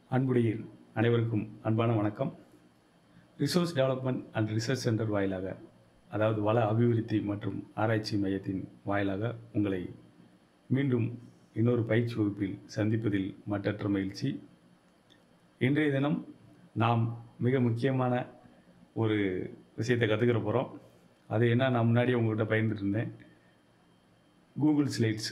அன்புடைய அனைவருக்கும் அன்பான வணக்கம் resource development and research centre வாயிலாக அதாவது வள அபிவிருத்தி மற்றும் ஆராய்ச்சி மையத்தின் வாயிலாக உங்களை மீண்டும் இன்னொரு பயிற்சி வகுப்பில் சந்திப்பதில் மற்றற்ற மகிழ்ச்சி இன்றைய தினம் நாம் மிக முக்கியமான ஒரு விஷயத்தை கற்றுக்கிற போகிறோம் அது என்ன நான் முன்னாடியே உங்கள்கிட்ட பயந்துட்டு இருந்தேன் கூகுள் ஸ்லைட்ஸ்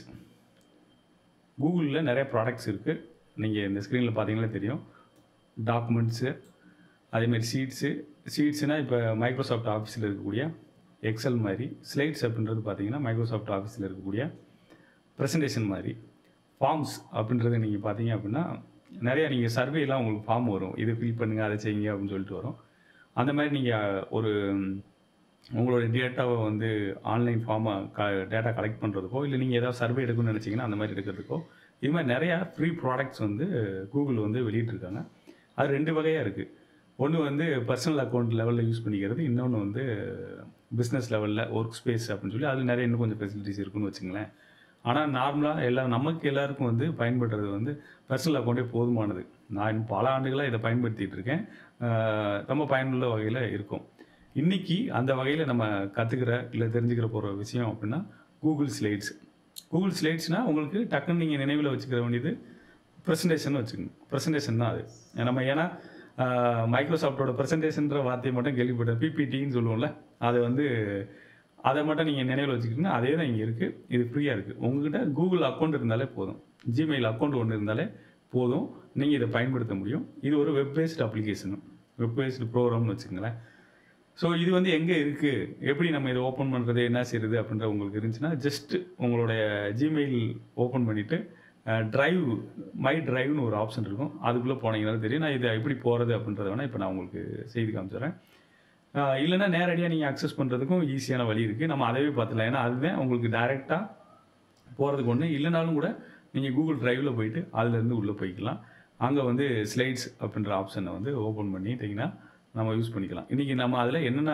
கூகுளில் நிறைய ப்ராடக்ட்ஸ் இருக்குது நீங்கள் இந்த ஸ்க்ரீனில் பார்த்தீங்களே தெரியும் டாக்குமெண்ட்ஸு அதேமாதிரி சீட்ஸு சீட்ஸ்னால் இப்போ மைக்ரோசாஃப்ட் ஆஃபீஸில் இருக்கக்கூடிய எக்ஸல் மாதிரி ஸ்லைட்ஸ் அப்படின்றது பார்த்தீங்கன்னா மைக்ரோசாஃப்ட் ஆஃபீஸில் இருக்கக்கூடிய ப்ரெசன்டேஷன் மாதிரி ஃபார்ம்ஸ் அப்படின்றது நீங்கள் பார்த்தீங்க அப்படின்னா நிறையா நீங்கள் சர்வேலாம் உங்களுக்கு ஃபார்ம் வரும் இது ஃபில் பண்ணுங்கள் அதை செய்யுங்க அப்படின்னு சொல்லிட்டு வரும் அந்த மாதிரி நீங்கள் ஒரு உங்களோட டேட்டாவை வந்து ஆன்லைன் ஃபார்மாக க டேட்டா கலெக்ட் பண்ணுறதுக்கோ இல்லை நீங்கள் ஏதாவது சர்வே எடுக்கணும்னு நினச்சிங்கன்னா அந்த மாதிரி எடுக்கிறதுக்கோ இது மாதிரி நிறையா ஃப்ரீ ப்ராடக்ட்ஸ் வந்து கூகுள் வந்து வெளியிட்டிருக்காங்க அது ரெண்டு வகையாக இருக்குது ஒன்று வந்து பர்சனல் அக்கௌண்ட் லெவலில் யூஸ் பண்ணிக்கிறது இன்னொன்று வந்து பிஸ்னஸ் லெவலில் ஒர்க் ஸ்பேஸ் அப்படின்னு சொல்லி அதில் நிறைய இன்னும் கொஞ்சம் ஃபெசிலிட்டிஸ் இருக்குன்னு வச்சுங்களேன் ஆனால் நார்மலாக எல்லா நமக்கு எல்லாருக்கும் வந்து பயன்படுறது வந்து பர்சனல் அக்கௌண்ட்டே போதுமானது நான் பல ஆண்டுகளாக இதை பயன்படுத்திகிட்டு இருக்கேன் ஆஹ் ரொம்ப பயனுள்ள வகையில் இருக்கும் இன்றைக்கி அந்த வகையில் நம்ம கற்றுக்கிற இல்லை தெரிஞ்சுக்கிற போகிற விஷயம் அப்படின்னா கூகுள் ஸ்லைட்ஸ் கூகுள் ஸ்லைட்ஸ்னால் உங்களுக்கு டக்குன்னு நீங்கள் நினைவில் வச்சுக்கிற வேண்டியது ப்ரெசன்டேஷன் வச்சுக்கோங்க ப்ரெசன்டேஷன் தான் அது நம்ம ஏன்னா மைக்ரோசாஃப்டோட ப்ரெசன்டேஷன்ற வார்த்தையை மட்டும் கேள்விப்பட்டேன் பிபிடின்னு சொல்லுவோம்ல அதை வந்து அதை மட்டும் நீங்கள் நினைவில் வச்சுக்கிட்டீங்கன்னா அதே தான் இங்கே இருக்குது இது ஃப்ரீயாக இருக்குது உங்ககிட்ட கூகுள் அக்கௌண்ட் இருந்தாலே போதும் ஜிமெயில் அக்கௌண்ட் ஒன்று இருந்தாலே போதும் நீங்கள் இதை பயன்படுத்த முடியும் இது ஒரு web based application web based ப்ரோக்ராம்னு வச்சுக்கோங்களேன் ஸோ இது வந்து எங்கே இருக்குது எப்படி நம்ம இதை ஓப்பன் பண்ணுறது என்ன செய்யுது அப்படின்ற உங்களுக்கு இருந்துச்சுன்னா ஜஸ்ட் உங்களுடைய ஜிமெயில் ஓப்பன் பண்ணிவிட்டு ட்ரைவ் மை ட்ரைவ்னு ஒரு ஆப்ஷன் இருக்கும் அதுக்குள்ளே போனீங்கனாலும் தெரியும் நான் இதை எப்படி போகிறது அப்படின்றத வேணால் இப்போ நான் உங்களுக்கு செய்து காமிச்சிடுறேன் ஆஹ் இல்லைன்னா நேரடியாக நீங்கள் அக்சஸ் பண்ணுறதுக்கும் ஈஸியான வழி இருக்குது நம்ம அதவே பார்த்துக்கலாம் ஏன்னா அதுதான் உங்களுக்கு டைரெக்டாக போகிறதுக்கு ஒன்று இல்லைனாலும் கூட நீங்கள் கூகுள் ட்ரைவில் போயிட்டு அதுலேருந்து உள்ளே போய்க்கலாம் அங்கே வந்து ஸ்லைட்ஸ் அப்படின்ற ஆப்ஷனை வந்து ஓப்பன் பண்ணிட்டீங்கன்னா நம்ம யூஸ் பண்ணிக்கலாம் இன்றைக்கி நம்ம அதில் என்னென்ன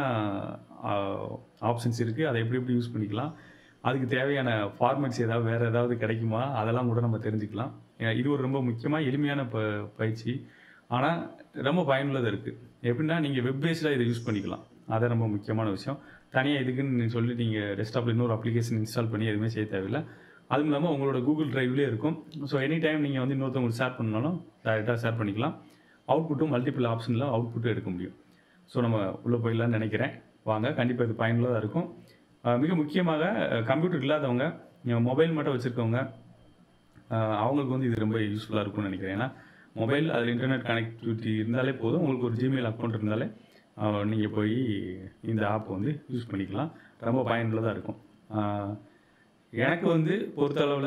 ஆப்ஷன்ஸ் இருக்குது அதை எப்படி எப்படி யூஸ் பண்ணிக்கலாம் அதுக்கு தேவையான ஃபார்மேட்ஸ் ஏதாவது வேறு ஏதாவது கிடைக்குமா அதெல்லாம் கூட நம்ம தெரிஞ்சுக்கலாம் ஏன்னா இது ஒரு ரொம்ப முக்கியமாக எளிமையான ப பயிற்சி ஆனால் ரொம்ப பயனுள்ளதாக இருக்குது எப்படின்னா நீங்கள் வெப் பேஸில் இதை யூஸ் பண்ணிக்கலாம் அதை ரொம்ப முக்கியமான விஷயம் தனியாக இதுக்குன்னு சொல்லி நீங்கள் டெஸ்க்டாப்பில் இன்னொரு அப்ளிகேஷன் இன்ஸ்டால் பண்ணி எதுவுமே செய்ய தேவையில்லை அதுவும் இல்லாமல் உங்களோட கூகுள் ட்ரைவ்லேயே இருக்கும் ஸோ எனி டைம் நீங்கள் வந்து இன்னொருத்தவங்களுக்கு ஷேர் பண்ணாலும் டேரெக்டாக ஷேர் பண்ணிக்கலாம் அவுட்புட்டும் மல்டிபிள் ஆப்ஷனில் அவுட்புட்டும் எடுக்க முடியும் ஸோ நம்ம உள்ளே போயிடலாம்னு நினைக்கிறேன் வாங்க கண்டிப்பாக இது பயனுள்ளதாக இருக்கும் அஹ் மிக முக்கியமாக கம்ப்யூட்டர் இல்லாதவங்க மொபைல் மட்டும் வச்சுருக்கவங்க அவங்களுக்கு வந்து இது ரொம்ப யூஸ்ஃபுல்லாக இருக்கும்னு நினைக்கிறேன் ஏன்னா மொபைல் அதில் இன்டர்நெட் கனெக்டிவிட்டி இருந்தாலே போதும் உங்களுக்கு ஒரு ஜிமெயில் அக்கௌண்ட் இருந்தாலே நீங்கள் போய் இந்த ஆப் வந்து யூஸ் பண்ணிக்கலாம் ரொம்ப பயனுள்ளதாக இருக்கும் அஹ் எனக்கு வந்து பொறுத்தளவில்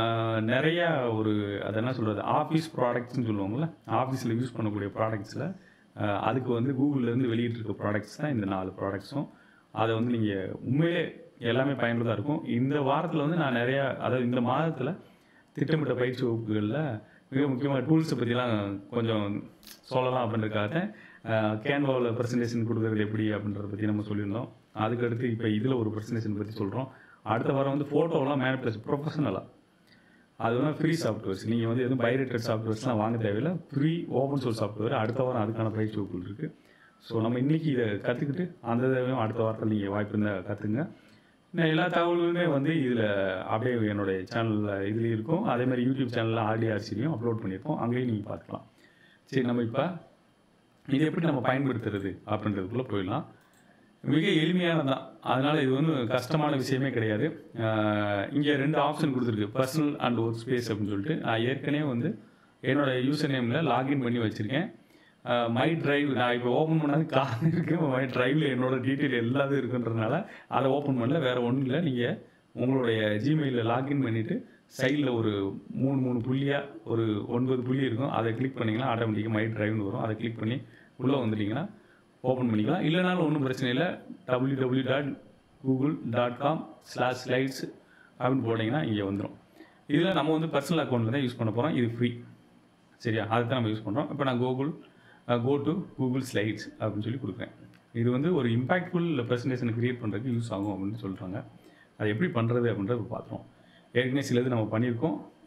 நிறையா ஒரு அதை என்ன சொல்கிறது ஆஃபீஸ் ப்ராடக்ட்ஸ்னு சொல்லுவாங்கள்ல ஆஃபீஸில் யூஸ் பண்ணக்கூடிய ப்ராடக்ட்ஸில் அதுக்கு வந்து கூகுள்லேருந்து வெளியிட்டிருக்க ப்ராடக்ட்ஸ் தான் இந்த நாலு ப்ராடக்ட்ஸும் அதை வந்து நீங்கள் உண்மையிலே எல்லாமே பயனுள்ளதாக இருக்கும் இந்த வாரத்தில் வந்து நான் நிறையா அதாவது இந்த மாதத்தில் திட்டமிட்ட பயிற்சி வகுப்புகளில் மிக முக்கியமாக டூல்ஸை பற்றிலாம் கொஞ்சம் சொல்லலாம் அப்படின்றதுக்காக கேன்வாவில் ப்ரெசன்டேஷன் கொடுக்குறது எப்படி அப்படின்றத பற்றி நம்ம சொல்லியிருந்தோம் அதுக்கடுத்து இப்போ இதில் ஒரு ப்ரெசன்டேஷன் பற்றி சொல்கிறோம் அடுத்த வாரம் வந்து ஃபோட்டோலாம் மேனிப்புலேஷன் ப்ரொஃபஷனலாக அது வந்து ஃப்ரீ சாஃப்ட்வேர்ஸ் நீங்கள் வந்து எதுவும் பைரேட்டட் சாஃப்ட்வேர்ஸ்லாம் வாங்க தேவையில்லை ஃப்ரீ ஓப்பன் சோர்ஸ் சாஃப்ட்வேர் அடுத்த வாரம் அதுக்கான பயிற்சி வகுப்புகள் இருக்குது ஸோ நம்ம இன்றைக்கி இதை கற்றுக்கிட்டு அந்த இதையும் அடுத்த வாரத்தில் நீங்கள் வாய்ப்பு இருந்தால் கற்றுங்க நான் எல்லா தகவல்களுமே வந்து இதில் அப்படியே என்னுடைய சேனலில் இதுலேயும் இருக்கும் அதே மாதிரி யூடியூப் சேனலில் ஆர்டிஆர்சிலையும் அப்லோட் பண்ணியிருக்கோம் அங்கேயும் நீங்கள் பார்த்துக்கலாம் சரி நம்ம இப்போ இது எப்படி நம்ம பயன்படுத்துறது அப்படின்றதுக்குள்ளே போயிடலாம் மிக எளிமையானது தான் அதனால் இது வந்து கஷ்டமான விஷயமே கிடையாது இங்கே ரெண்டு ஆப்ஷன் கொடுத்துருக்கு பர்சனல் அண்ட் ஒர்க் ஸ்பேஸ் அப்படின்னு சொல்லிட்டு நான் ஏற்கனவே வந்து என்னோட யூசர் நேமில் லாகின் பண்ணி வச்சுருக்கேன் மை டிரைவ் நான் இப்போ ஓப்பன் பண்ணாது காரணம் இருக்குது மை டிரைவில் என்னோட டீட்டெயில் எல்லாத்தையும் இருக்குன்றதுனால அதை ஓப்பன் பண்ணல வேறு ஒன்றும் இல்லை நீங்கள் உங்களுடைய ஜிமெயிலில் லாகின் பண்ணிவிட்டு சைடில் ஒரு மூணு மூணு புள்ளியாக ஒரு ஒன்பது புள்ளி இருக்கும் அதை கிளிக் பண்ணிங்கன்னா ஆட்டோமேட்டிக்காக மை டிரைவ்னு வரும் அதை கிளிக் பண்ணி உள்ளே வந்துட்டிங்கன்னா ஓப்பன் பண்ணிக்கலாம் இல்லைனாலும் ஒன்றும் பிரச்சனை இல்லை W W dot Google dot com slash slides அப்படின்னு போட்டிங்கன்னா இங்கே வந்துடும் இதில் நம்ம வந்து பர்சனல் அக்கௌண்ட்டில் தான் யூஸ் பண்ண போகிறோம் இது ஃப்ரீ சரியா அதை தான் நம்ம யூஸ் பண்ணுறோம் இப்போ நான் Google go to Google slides அப்படின்னு சொல்லி கொடுக்குறேன் இது வந்து ஒரு இம்பாக்ட்ஃபுல் ப்ரெசன்டேஷனை க்ரியேட் பண்ணுறதுக்கு யூஸ் ஆகும் அப்படின்னு சொல்கிறாங்க அது எப்படி பண்ணுறது அப்படின்றத பார்த்துருவோம் ஏற்கனவே சிலது நம்ம பண்ணியிருக்கோம்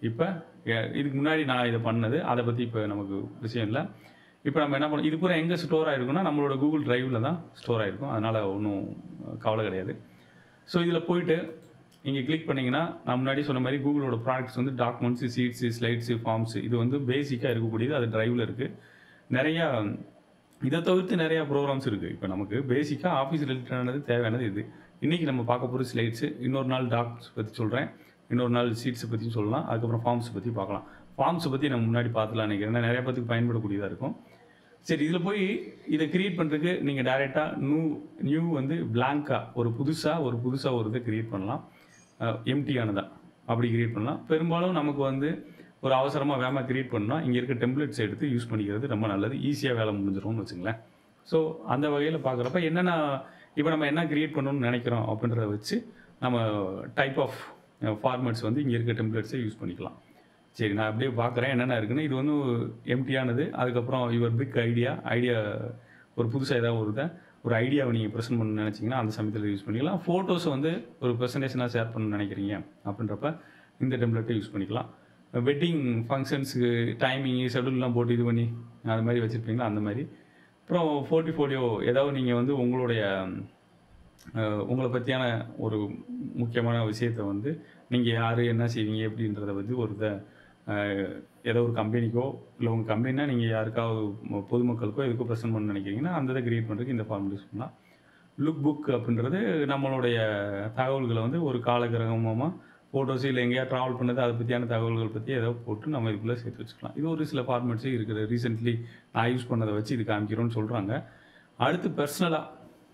இப்போ இதுக்கு முன்னாடி நான் இதை பண்ணது அதை பற்றி இப்போ நமக்கு விஷயம் இல்லை இப்போ நம்ம என்ன பண்ணோம் இது பூரா எங்கே ஸ்டோர் ஆகிருக்குன்னா நம்மளோட கூகுள் டிரைவில் தான் ஸ்டோர் ஆகிருக்கும் அதனால் ஒன்றும் கவலை கிடையாது ஸோ இதில் போயிட்டு நீங்கள் கிளிக் பண்ணிங்கன்னா நான் முன்னாடி சொன்ன மாதிரி கூகுளோட ப்ராடக்ட்ஸ் வந்து டாக்குமெண்ட்ஸு சீட்ஸு ஸ்லைட்ஸு ஃபார்ம்ஸு இது வந்து பேசிக்காக இருக்கக்கூடியது அது டிரைவில் இருக்குது நிறையா இதை தவிர்த்து நிறையா ப்ரோக்ராம்ஸ் இருக்குது இப்போ நமக்கு பேசிக்காக ஆஃபீஸ் ரிலேட்டடானது தேவையானது இது இன்றைக்கி நம்ம பார்க்க போகிற ஸ்லைட்ஸு இன்னொரு நாள் டாக்ஸ் பற்றி சொல்கிறேன் இன்னொரு நாள் சீட்ஸை பற்றியும் சொல்லலாம் அதுக்கப்புறம் ஃபார்ம்ஸ் பற்றி பார்க்கலாம் ஃபார்ம்ஸை பற்றி நம்ம முன்னாடி பார்த்துலாம் நினைக்கிறேன் ஏன்னா நிறைய பேத்துக்கு பயன்படக்கூடியதாக இருக்கும் சரி இதில் போய் இதை கிரியேட் பண்ணுறதுக்கு நீங்கள் டைரெக்டாக நியூ நியூ வந்து பிளாங்காக ஒரு புதுசாக ஒரு புதுசாக ஒரு இதை கிரியேட் பண்ணலாம் எம்டியானதா அப்படி கிரியேட் பண்ணலாம் பெரும்பாலும் நமக்கு வந்து ஒரு அவசரமாக வேகமாக கிரியேட் பண்ணால் இங்கே இருக்க டெம்ப்ளேட்ஸ் எடுத்து யூஸ் பண்ணிக்கிறது ரொம்ப நல்லது ஈஸியாக வேலை முடிஞ்சிரும்னு வச்சுங்களேன் ஸோ அந்த வகையில் பார்க்குறப்ப என்னென்ன இப்போ நம்ம என்ன கிரியேட் பண்ணணும்னு நினைக்கிறோம் அப்படின்றத வச்சு நம்ம டைப் ஆஃப் ஃபார்மேட்ஸ் வந்து இங்கே இருக்க டெம்ப்ளேட்ஸை யூஸ் பண்ணிக்கலாம் சரி நான் அப்படியே பார்க்குறேன் என்னென்ன இருக்குன்னு இது வந்து எம்டியானது அதுக்கப்புறம் யுவர் பிக் ஐடியா ஐடியா ஒரு புதுசாக ஏதாவது ஒரு இதை ஒரு ஐடியாவை நீங்கள் ப்ரெசென்ட் பண்ணணும்னு நினச்சிங்கன்னா அந்த சமயத்தில் யூஸ் பண்ணிக்கலாம் ஃபோட்டோஸை வந்து ஒரு ப்ரெசன்டேஷனாக ஷேர் பண்ணணும்னு நினைக்கிறீங்க அப்படின்றப்ப இந்த டெம்ப்ளேட்டை யூஸ் பண்ணிக்கலாம் வெட்டிங் ஃபங்க்ஷன்ஸுக்கு டைமிங்கு ஷெடியூல்லாம் போட்டு இது பண்ணி அது மாதிரி வச்சுருப்பீங்களா அந்த மாதிரி அப்புறம் போர்ட்ஃபோலியோ ஏதாவது நீங்கள் வந்து உங்களுடைய அஹ், உங்களை பற்றியான ஒரு முக்கியமான விஷயத்தை வந்து நீங்கள் யார் என்ன செய்வீங்க எப்படின்றத வந்து ஒரு இதை அஹ், ஏதோ ஒரு கம்பெனிக்கோ இல்லை உங்கள் கம்பெனினா நீங்கள் யாருக்காவது ம- பொதுமக்களுக்கோ எதுக்கோ ப்ரெசென்ட் பண்ண நினைக்கிறீங்கன்னா அந்த இதை கிரியேட் பண்ணுறதுக்கு இந்த ஃபார்ம் யூஸ் பண்ணலாம் லுக் புக் அப்படின்றது நம்மளுடைய தகவல்களை வந்து ஒரு காலகிரகமாக ஃபோட்டோஸ் இல்லை எங்கேயா ட்ராவல் பண்ணது அதை பற்றியான தகவல்கள் பற்றி ஏதோ போட்டு நம்ம இதுக்குள்ளே சேர்த்து வச்சுக்கலாம் இது ஒரு சில ஃபார்மேட்ஸே இருக்குது ரீசெண்ட்லி நான் யூஸ் பண்ணதை வச்சு இது காமிக்கிறோன்னு சொல்கிறாங்க அடுத்து பர்சனலாக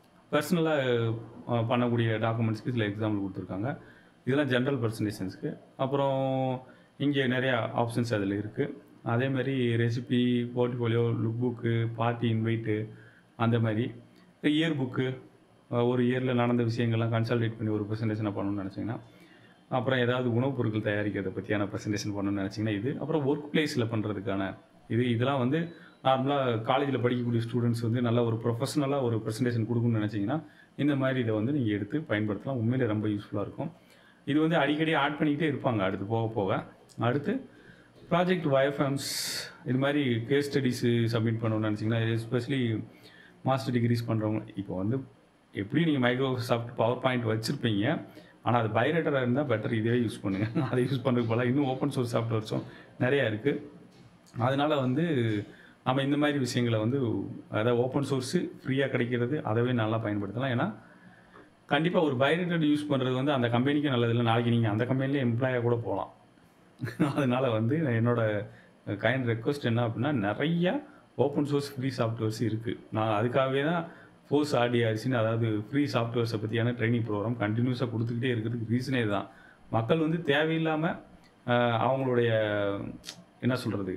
பர்சனலாக பண்ணக்கூடிய டாக்குமெண்ட்ஸ்க்கு சில எக்ஸாம்பிள் கொடுத்துருக்காங்க இதெல்லாம் ஜென்ரல் பர்சன்டேஷன்ஸ்க்கு அப்புறம் இங்கே நிறையா ஆப்ஷன்ஸ் அதில் இருக்குது அதேமாதிரி recipe portfolio look book party invite அந்த மாதிரி இயர் புக்கு ஒரு இயரில் நடந்த விஷயங்கள்லாம் கன்சல்டேட் பண்ணி ஒரு ப்ரெசன்டேஷனை பண்ணணும்னு நினச்சிங்கன்னா அப்புறம் ஏதாவது உணவுப் பொருட்கள் தயாரிக்கிறத பற்றியான ப்ரெசன்டேஷன் பண்ணணும்னு நினச்சிங்கன்னா இது அப்புறம் ஒர்க் பிளேஸில் பண்ணுறதுக்கான இது இதெல்லாம் வந்து நார்மலாக காலேஜில் படிக்கக்கூடிய ஸ்டூடெண்ட்ஸ் வந்து நல்ல ஒரு ப்ரொஃபஷனலாக ஒரு ப்ரெசன்டேஷன் கொடுக்கணும்னு நினச்சிங்கன்னா இந்த மாதிரி இதை வந்து நீங்கள் எடுத்து பயன்படுத்தலாம் உண்மையிலே ரொம்ப யூஸ்ஃபுல்லாக இருக்கும் இது வந்து அடிக்கடி ஆட் பண்ணிக்கிட்டே இருப்பாங்க அடுத்து போக போக அடுத்து ப்ராஜெக்ட் வயஃபேம்ஸ் இது மாதிரி கேஸ் ஸ்டடீஸு சப்மிட் பண்ணணும்னு நினச்சிங்கன்னா எஸ்பெஷலி மாஸ்டர் டிகிரிஸ் பண்ணுறவங்க இப்போ வந்து எப்படி நீங்கள் மைக்ரோசாஃப்ட் பவர் பாயிண்ட் வச்சுருப்பீங்க ஆனால் அது பைரேட்டராக இருந்தால் பெட்டர் இதுவே யூஸ் பண்ணுங்கள் அதை யூஸ் பண்ணுறதுக்கு போல இன்னும் ஓப்பன் சோர்ஸ் சாஃப்ட்வேர்ஸும் நிறையா இருக்குது அதனால் வந்து நம்ம இந்த மாதிரி விஷயங்களை வந்து அதாவது ஓப்பன் சோர்ஸு ஃப்ரீயாக கிடைக்கிறது அதவே நல்லா பயன்படுத்தலாம் ஏன்னா கண்டிப்பாக ஒரு பைரேட்டட் யூஸ் பண்ணுறது வந்து அந்த கம்பெனிக்கு நல்லது இல்லை நாளைக்கு நீங்கள் அந்த கம்பெனிலே எம்ப்ளாயாக கூட போகலாம் அதனால வந்து என்னோட கைண்ட் ரெக்வஸ்ட் என்ன அப்படின்னா நிறைய ஓப்பன் சோர்ஸ் ஃப்ரீ சாஃப்ட்வேர்ஸ் இருக்குது நான் அதுக்காகவே தான் ஃபோர்ஸ் ஆர்டிஆர்சின்னு அதாவது ஃப்ரீ சாஃப்ட்வேர்ஸை பற்றியான ட்ரைனிங் ப்ரோக்ராம் கண்டினியூஸாக கொடுத்துக்கிட்டே இருக்கிறதுக்கு ரீசனே இதுதான் மக்கள் வந்து தேவையில்லாமல் அவங்களுடைய என்ன சொல்கிறது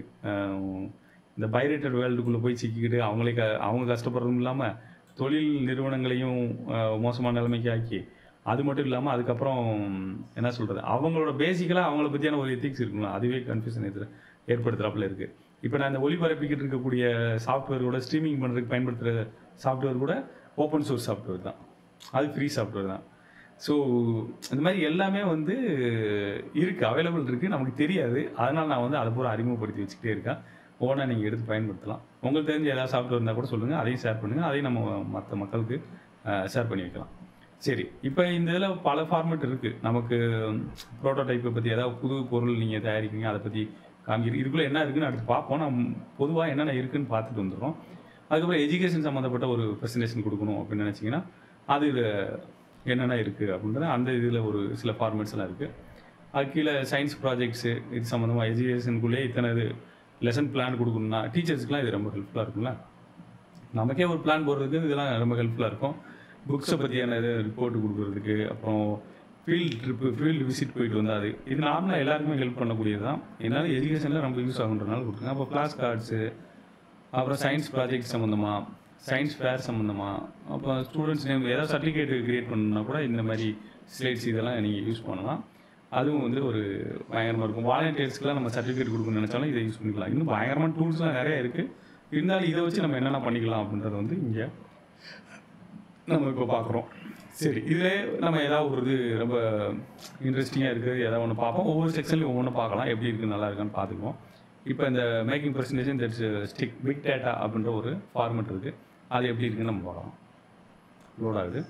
இந்த பைரேட்டட் வேர்ல்டுக்குள்ளே போய் சிக்கிக்கிட்டு அவங்களே க அவங்க கஷ்டப்படுறதும் இல்லாமல் தொழில் நிறுவனங்களையும் அஹ், மோசமான நிலைமைக்கு ஆக்கி அது மட்டும் இல்லாமல் அதுக்கப்புறம் என்ன சொல்கிறது அவங்களோட பேசிக்கலாக அவங்கள பற்றியான ஒரு எத்திக்ஸ் இருக்குங்களா அதுவே கன்ஃபியூஷன் எதிர ஏற்படுத்துகிறாப்புல இருக்குது இப்போ நான் இந்த ஒளிபரப்பிக்கிட்டு இருக்கக்கூடிய சாஃப்ட்வேர் கூட ஸ்ட்ரீமிங் பண்ணுறதுக்கு பயன்படுத்துகிற சாஃப்ட்வேர் கூட ஓப்பன் சோர்ஸ் சாஃப்ட்வேர் தான் அது ஃப்ரீ சாஃப்ட்வேர் தான் ஸோ இந்த மாதிரி எல்லாமே வந்து இருக்குது அவைலபிள் இருக்குது நமக்கு தெரியாது அதனால் நான் வந்து அதை பூரா அறிமுகப்படுத்தி வச்சுக்கிட்டே இருக்கேன் ஓனாக நீங்கள் எடுத்து பயன்படுத்தலாம் உங்களுக்கு தெரிஞ்ச ஏதாவது சாஃப்ட்வேர் இருந்தால் கூட சொல்லுங்கள் அதையும் ஷேர் பண்ணுங்கள் அதையும் நம்ம மற்ற மக்களுக்கு ஷேர் பண்ணி வைக்கலாம் சரி இப்போ இந்த இதில் பல ஃபார்மேட் இருக்குது நமக்கு ப்ரோட்டோடைப்பை பற்றி ஏதாவது புது பொருள் நீங்கள் தயாரிக்கிறீங்க அதை பற்றி காமிக்கிறீங்க இதுக்குள்ளே என்ன இருக்குன்னு அடுத்து பார்ப்போம் நம்ம பொதுவாக என்னென்ன இருக்குன்னு பார்த்துட்டு வந்துடுறோம் அதுக்கப்புறம் எஜுகேஷன் சம்மந்தப்பட்ட ஒரு ப்ரெசன்டேஷன் கொடுக்கணும் அப்படின்னு நினச்சிங்கன்னா அது என்னென்ன இருக்குது அப்படின்றது அந்த இதில் ஒரு சில ஃபார்மேட்ஸ் எல்லாம் இருக்குது அது கீழே சயின்ஸ் ப்ராஜெக்ட்ஸு இது சம்மந்தமாக எஜுகேஷனுக்குள்ளே இத்தனை இது லெசன் பிளான் கொடுக்கணும்னா டீச்சர்ஸ்க்குலாம் இது ரொம்ப ஹெல்ப்ஃபுல்லாக இருக்கும்ல நமக்கே ஒரு பிளான் போடுறதுக்கு இதெல்லாம் ரொம்ப ஹெல்ப்ஃபுல்லாக இருக்கும் புக்ஸை பற்றியான இது ரிப்போர்ட் கொடுக்குறதுக்கு அப்புறம் ஃபீல்ட் ட்ரிப்பு ஃபீல்டு விசிட் போயிட்டு வந்தால் அது இது நார்மலாக எல்லாருக்குமே ஹெல்ப் பண்ணக்கூடியது தான் என்னால் எஜுகேஷனில் ரொம்ப யூஸ் ஆகுன்றனால கொடுத்துருங்க அப்போ கிளாஸ் கார்ட்ஸு அப்புறம் சயின்ஸ் ப்ராஜெக்ட் சம்மந்தமாக சயின்ஸ் ஃபேர் சம்மந்தமாக அப்போ ஸ்டூடெண்ட்ஸ் நேம் ஏதாவது சர்டிஃபிகேட் கிரியேட் பண்ணணும்னா கூட இந்த மாதிரி ஸ்லைட்ஸ் இதெல்லாம் நீங்கள் யூஸ் பண்ணலாம் அதுவும் வந்து ஒரு பயங்கரமாக இருக்கும் வாலண்டியர்ஸ்க்குலாம் நம்ம சர்டிஃபிகேட் கொடுக்கணும்னு நினச்சாலும் இதை யூஸ் பண்ணிக்கலாம் இன்னும் பயங்கரமான டூல்ஸ்லாம் நிறைய இருக்குது இருந்தாலும் இதை வச்சு நம்ம என்னென்ன பண்ணிக்கலாம் அப்படின்றத வந்து இங்கே நம்ம இப்போ பார்க்குறோம் சரி இதில் நம்ம ஏதாவது ஒரு இது ரொம்ப இன்ட்ரெஸ்டிங்காக இருக்குது ஏதாவது ஒன்று பார்ப்போம் ஒவ்வொரு செக்ஷன்லையும் ஒவ்வொன்று பார்க்கலாம் எப்படி இருக்குது நல்லா இருக்கான்னு பார்த்துக்குவோம் இப்போ இந்த making presentation that's stick big data அப்படின்ற ஒரு ஃபார்மெட் இருக்குது அது எப்படி இருக்குன்னு நம்ம பார்க்கலாம் லோட் ஆகுது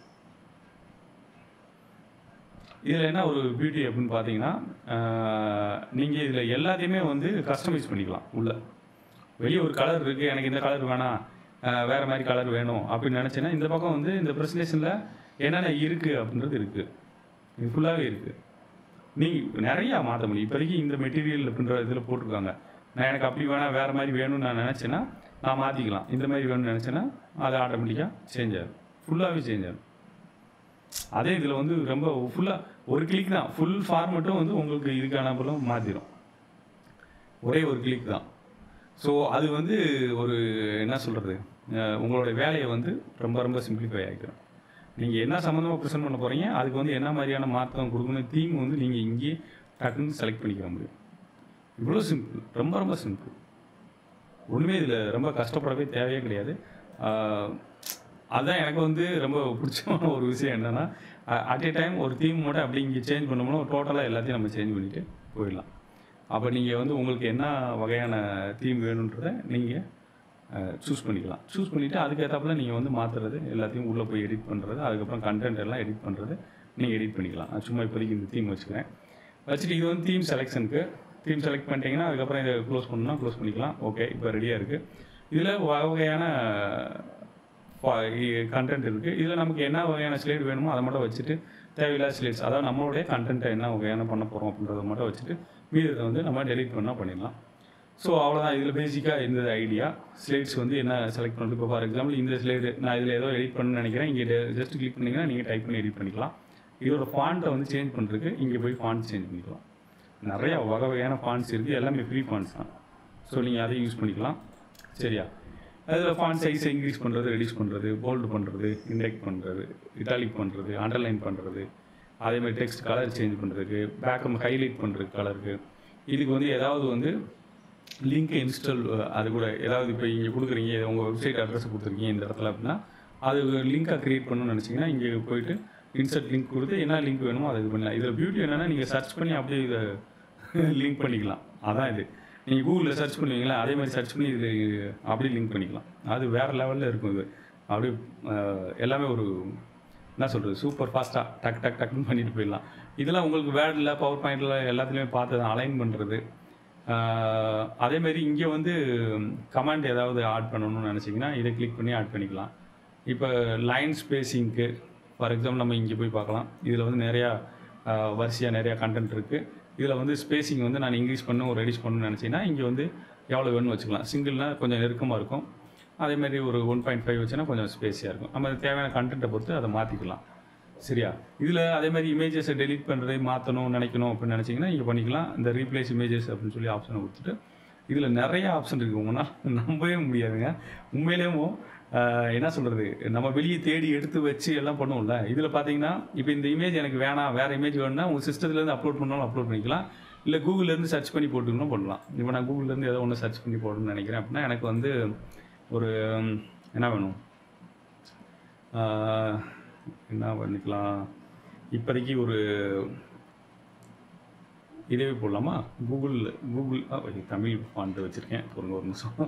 இதில் என்ன ஒரு பியூட்டி அப்படின்னு பார்த்தீங்கன்னா நீங்கள் இதில் எல்லாத்தையுமே வந்து கஸ்டமைஸ் பண்ணிக்கலாம் உள்ள வெளியே ஒரு கலர் இருக்குது எனக்கு இந்த கலர் வேணாம் ஆஹ் வேற மாதிரி கலர் வேணும் அப்படின்னு நினச்சேன்னா இந்த பக்கம் வந்து இந்த ப்ரெசன்டேஷனில் என்னென்ன இருக்குது அப்படின்றது இருக்குது இது ஃபுல்லாகவே இருக்குது நீங்கள் நிறையா மாற்ற முடியும் இப்போதைக்கு இந்த மெட்டீரியல் அப்படின்ற இதில் போட்டிருக்காங்க நான் எனக்கு அப்படி வேணாம் வேறு மாதிரி வேணும்னு நான் நினச்சேன்னா நான் மாற்றிக்கலாம் இந்த மாதிரி வேணும்னு நினச்சேன்னா அது ஆட்டோமேட்டிக்காக சேஞ்ச் ஆகும் ஃபுல்லாகவே சேஞ்ச் ஆகும் அதே இதில் வந்து ரொம்ப ஃபுல்லாக ஒரு கிளிக் தான் ஃபுல் ஃபார்மெட்டும் வந்து உங்களுக்கு இதுக்கான போலும் மாற்றிடும் ஒரே ஒரு கிளிக் தான் ஸோ அது வந்து ஒரு என்ன சொல்கிறது உங்களோட வேலையை வந்து ரொம்ப ரொம்ப சிம்பிளிஃபை ஆகிடும் நீங்கள் என்ன சம்மந்தமாக ப்ரெசென்ட் பண்ண போகிறீங்க அதுக்கு வந்து என்ன மாதிரியான மாற்றம் கொடுக்கணும் தீம் வந்து நீங்கள் இங்கேயே டக்குன்னு செலக்ட் பண்ணிக்கிற முடியும் இவ்வளோ சிம்பிள் ரொம்ப ரொம்ப சிம்பிள் ஒன்றுமே இதில் ரொம்ப கஷ்டப்படவே தேவையே கிடையாது ஆஹ் அதான் எனக்கு வந்து ரொம்ப பிடிச்சமான ஒரு விஷயம் என்னென்னா அட் ஏ டைம் ஒரு தீம் மட்டும் அப்படி இங்கே சேஞ்ச் பண்ணோம்னா டோட்டலாக எல்லாத்தையும் நம்ம சேஞ்ச் பண்ணிவிட்டு போயிடலாம் அப்போ நீங்கள் வந்து உங்களுக்கு என்ன வகையான தீம் வேணுன்றதை நீங்கள் சூஸ் பண்ணிக்கலாம் சூஸ் பண்ணிவிட்டு அதுக்கேற்றாப்புல நீங்கள் வந்து மாற்றுறது எல்லாத்தையும் உள்ளே போய் எடிட் பண்ணுறது அதுக்கப்புறம் கண்டென்ட் எல்லாம் எடிட் பண்ணுறது நீங்கள் எடிட் பண்ணிக்கலாம் நான் சும்மா இப்போதைக்கு இந்த தீம் வச்சுக்கிறேன் வச்சுட்டு இது வந்து தீம் செலெக்ஷனுக்கு தீம் செலக்ட் பண்ணிட்டீங்கன்னா அதுக்கப்புறம் இதை க்ளோஸ் பண்ணணும்னா க்ளோஸ் பண்ணிக்கலாம் ஓகே இப்போ ரெடியாக இருக்குது இதில் வகையான கண்டென்ட் இருக்குது இதில் நமக்கு என்ன வகையான ஸ்லைடு வேணுமோ அதை மட்டும் வச்சுட்டு தேவையில்லாத ஸ்லைட்ஸ் அதாவது நம்மளுடைய கண்டென்ட்டை என்ன வகையான பண்ண போகிறோம் அப்படின்றத மட்டும் வச்சுட்டு மீதத்தை வந்து நம்ம டெலீட் பண்ணால் பண்ணிடலாம் ஸோ அவ்வளோதான் இதில் பேசிக்காக இருந்தது ஐடியா ஸ்லைட்ஸ் வந்து என்ன செலக்ட் பண்ணுறது இப்போ ஃபார் எக்ஸாம்பிள் இந்த ஸ்லைடு நான் இதில் ஏதோ எடிட் பண்ணணும்னு நினைக்கிறேன் இங்கே ஜஸ்ட் கிளிக் பண்ணிங்கன்னா நீங்கள் டைப் பண்ணி எடிட் பண்ணிக்கலாம் இதோட ஃபாண்ட்டை வந்து சேஞ்ச் பண்ணுறதுக்கு இங்கே போய் ஃபாண்ட் சேஞ்ச் பண்ணிக்கலாம் நிறையா வகை வகையான ஃபாண்ட்ஸ் இருக்குது எல்லாமே ஃப்ரீ ஃபாண்ட்ஸ் தான் ஸோ நீங்கள் அதை யூஸ் பண்ணிக்கலாம் சரியா அதில் ஃபாண்ட் சைஸை இன்க்ரீஸ் பண்ணுறது ரெடியூஸ் பண்ணுறது போல்டு பண்ணுறது இண்டெக்ட் பண்ணுறது இட்டாலிக் பண்ணுறது அண்டர்லைன் பண்ணுறது அதே மாதிரி டெக்ஸ்ட் கலர் சேஞ்ச் பண்ணுறதுக்கு பேக்கம் ஹைலைட் பண்ணுறதுக்கு கலருக்கு இதுக்கு வந்து ஏதாவது வந்து லிங்க் இன்ஸ்டால் அது கூட ஏதாவது இப்போ இங்கே கொடுக்குறீங்க உங்கள் வெப்சைட் அட்ரஸ் கொடுத்துருக்கீங்க இந்த இடத்துல அப்படின்னா அது லிங்காக க்ரியேட் பண்ணணும்னு நினச்சிங்கன்னா இங்கே போயிட்டு இன்சர்ட் லிங்க் கொடுத்து என்ன லிங்க் வேணுமோ அதை இது பண்ணலாம் இதில் பியூட்டி என்னென்னா நீங்கள் சர்ச் பண்ணி அப்படியே இதை லிங்க் பண்ணிக்கலாம் அதான் இது நீங்கள் கூகுளில் சர்ச் பண்ணுவீங்களா அதே மாதிரி சர்ச் பண்ணி இது அப்படியே லிங்க் பண்ணிக்கலாம் அது வேறு லெவலில் இருக்கும் இது அப்படியே அஹ், எல்லாமே ஒரு என்ன சொல்கிறது சூப்பர் ஃபாஸ்ட்டாக டக் டக் டக்குன்னு பண்ணிட்டு போயிடலாம் இதெல்லாம் உங்களுக்கு வேர்டில் பவர் பாயிண்டில் எல்லாத்துலேயுமே பார்த்து அலைன் பண்ணுறது அதேமாரி இங்கே வந்து கமாண்ட் ஏதாவது ஆட் பண்ணணும்னு நினச்சிங்கன்னா இதை கிளிக் பண்ணி ஆட் பண்ணிக்கலாம் இப்போ லைன் ஸ்பேசிங்க்கு ஃபார் எக்ஸாம்பிள் நம்ம இங்கே போய் பார்க்கலாம் இதில் வந்து நிறையா வரிசையாக நிறையா கண்டென்ட் இருக்குது இதில் வந்து ஸ்பேசிங் வந்து நான் இன்க்ரீஸ் பண்ணணும் ரெடியூஸ் பண்ணணும்னு நினச்சிங்கன்னா இங்கே வந்து எவ்வளோ வேணும்னு வச்சுக்கலாம் சிங்கிள்னா கொஞ்சம் நெருக்கமாக இருக்கும் அதேமாதிரி ஒரு ஒன் பாயிண்ட் ஃபைவ் வச்சுன்னா கொஞ்சம் ஸ்பேஸியாக இருக்கும் நம்ம தேவையான கண்டென்ட்டை பொறுத்து அதை மாற்றிக்கலாம் சரியா இதில் அதே மாதிரி இமேஜஸை டெலீட் பண்ணுறது மாற்றணும் நினைக்கணும் அப்படின்னு நினச்சிங்கன்னா இங்கே பண்ணிக்கலாம் இந்த ரீப்ளேஸ் இமேஜஸ் அப்படின்னு சொல்லி ஆப்ஷனை கொடுத்துட்டு இதில் நிறைய ஆப்ஷன் இருக்குது உங்களால் நம்பவே முடியாதுங்க உண்மையிலேயும் ஆஹ், என்ன சொல்கிறது நம்ம வெளியே தேடி எடுத்து வச்சு எல்லாம் பண்ணுவோம்ல இதில் பார்த்தீங்கன்னா இப்போ இந்த இமேஜ் எனக்கு வேணாம் வேறு இமேஜ் வேணும்னா உங்கள் சிஸ்டத்துலேருந்து அப்லோட் பண்ணாலும் அப்லோட் பண்ணிக்கலாம் இல்லை கூகுள்லேருந்து சர்ச் பண்ணி போட்டுக்கணும் பண்ணலாம் இப்போ நான் கூகுள்லேருந்து ஏதோ ஒன்று சர்ச் பண்ணி போடணும்னு நினைக்கிறேன் அப்படின்னா எனக்கு வந்து ஒரு ம், என்ன வேணும் ஆஹ், என்ன பண்ணிக்கலாம் இப்போதைக்கு ஒரு இதே போடலாமா கூகுள் கூகுள் ஆ, okay, தமிழ் ஃபாண்ட் வச்சுருக்கேன் பொருங்க ஒரு நிமிஷம்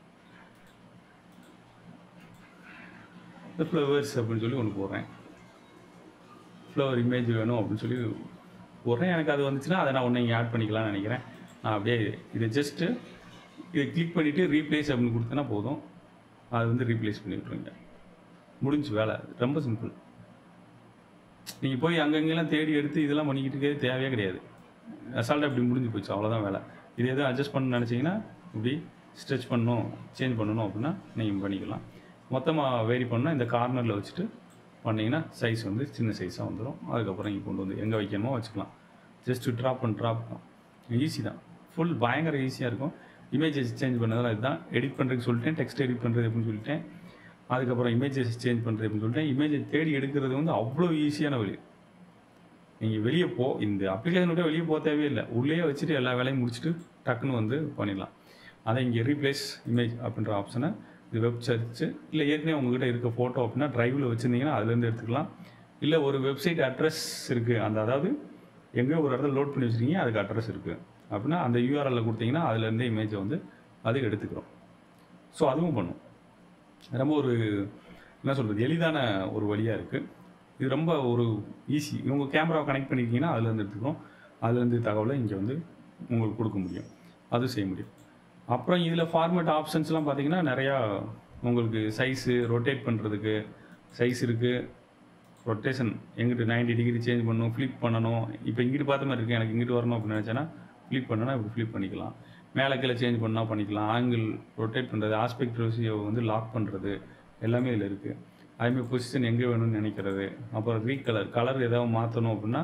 இந்த ஃப்ளவர்ஸ் அப்படின்னு சொல்லி ஒன்று போடுறேன் ஃப்ளவர் இமேஜ் வேணும் அப்படின்னு சொல்லி போடுறேன் எனக்கு அது வந்துச்சுன்னா அதை நான் ஒன்று இங்கே ஆட் பண்ணிக்கலாம்னு நினைக்கிறேன் நான் அப்படியே இதை ஜஸ்ட்டு இதை கிளிக் பண்ணிவிட்டு ரீப்ளேஸ் அப்படின்னு கொடுத்தனா போதும் அது வந்து ரீப்ளேஸ் பண்ணி விட்ருங்க முடிஞ்சு வேலை ரொம்ப சிம்பிள் நீங்கள் போய் அங்கங்கெல்லாம் தேடி எடுத்து இதெல்லாம் பண்ணிக்கிட்டு இருக்கிறது தேவையே கிடையாது அசால்ட்டாக இப்படி முடிஞ்சு போச்சு அவ்வளோதான் வேலை இது எதுவும் அட்ஜஸ்ட் பண்ண நினச்சிங்கன்னா இப்படி ஸ்ட்ரெச் பண்ணணும் சேஞ்ச் பண்ணணும் அப்படின்னா நீங்கள் பண்ணிக்கலாம் மொத்தமாக வேரி பண்ணால் இந்த கார்னரில் வச்சுட்டு பண்ணிங்கன்னா சைஸ் வந்து சின்ன சைஸாக வந்துடும் அதுக்கப்புறம் இங்கே கொண்டு வந்து எங்கே வைக்கணுமோ வச்சுக்கலாம் ஜஸ்ட் ட்ராப் அண்ட் ட்ராப் தான் ஈஸி தான் ஃபுல் பயங்கர ஈஸியாக இருக்கும் இமேஜஸ் சேஞ்ச் பண்ணதெல்லாம் இதுதான் எடிட் பண்ணுறதுக்கு சொல்லிட்டேன் டெக்ஸ்ட் எடிட் பண்ணுறது அப்படின்னு சொல்லிட்டேன் அதுக்கப்புறம் இமேஜஸ் சேஞ்ச் பண்ணுறது அப்படின்னு சொல்லிட்டேன் இமேஜை தேடி எடுக்கிறது வந்து அவ்வளோ ஈஸியான வழி நீங்கள் வெளியே போ இந்த அப்ளிகேஷன் விட்டு வெளியே போக தேவையில்லை உள்ளே வச்சுட்டு எல்லா வேலையும் முடிச்சுட்டு டக்குன்னு வந்து பண்ணிடலாம் அதை இங்கே ரீப்ளேஸ் இமேஜ் அப்படின்ற ஆப்ஷனை இது வெப் சர்ச்சு இல்லை ஏற்கனவே உங்ககிட்ட இருக்க ஃபோட்டோ அப்படின்னா ட்ரைவில் வச்சுருந்தீங்கன்னா அதுலேருந்து எடுத்துக்கலாம் இல்லை ஒரு வெப்சைட் அட்ரஸ் இருக்குது அந்த அதாவது எங்கே ஒரு இடத்துல லோட் பண்ணி வச்சுருக்கீங்க அதுக்கு அட்ரஸ் இருக்குது அப்படின்னா அந்த யூஆர்எல்ல கொடுத்தீங்கன்னா அதுலேருந்தே இமேஜை வந்து அது எடுத்துக்கிறோம் ஸோ அதுவும் பண்ணும் ரொம்ப ஒரு என்ன சொல்கிறது எளிதான ஒரு வழியாக இருக்குது இது ரொம்ப ஒரு ஈஸி உங்கள் கேமராவை கனெக்ட் பண்ணியிருக்கீங்கன்னா அதுலேருந்து எடுத்துக்கிறோம் அதுலேருந்து தகவலை இங்கே வந்து உங்களுக்கு கொடுக்க முடியும் அது செய்ய முடியும் அப்புறம் இதில் ஃபார்மேட் ஆப்ஷன்ஸ்லாம் பார்த்தீங்கன்னா நிறையா உங்களுக்கு சைஸு ரொட்டேட் பண்ணுறதுக்கு சைஸ் இருக்குது ரொட்டேஷன் எங்கிட்டு 90 டிகிரி சேஞ்ச் பண்ணணும் ஃப்ளிப் பண்ணணும் இப்போ இங்கிட்டு பார்த்த மாதிரி இருக்குது எனக்கு இங்கிட்டு வரணும் அப்படின்னு நினச்சேன்னா ஃப்ளிப் பண்ணனா இப்படி ஃப்ளிப் பண்ணிக்கலாம் மேலே கீழே சேஞ்ச் பண்ணால் பண்ணிக்கலாம் ஆங்கிள் ரொட்டேட் பண்ணுறது ஆஸ்பெக்ட் ரேஷியோ வந்து லாக் பண்ணுறது எல்லாமே இதில் இருக்குது அதேமாதிரி பொசிஷன் எங்கே வேணும்னு நினைக்கிறது அப்புறம் ரீ கலர் கலர் ஏதாவது மாற்றணும் அப்படின்னா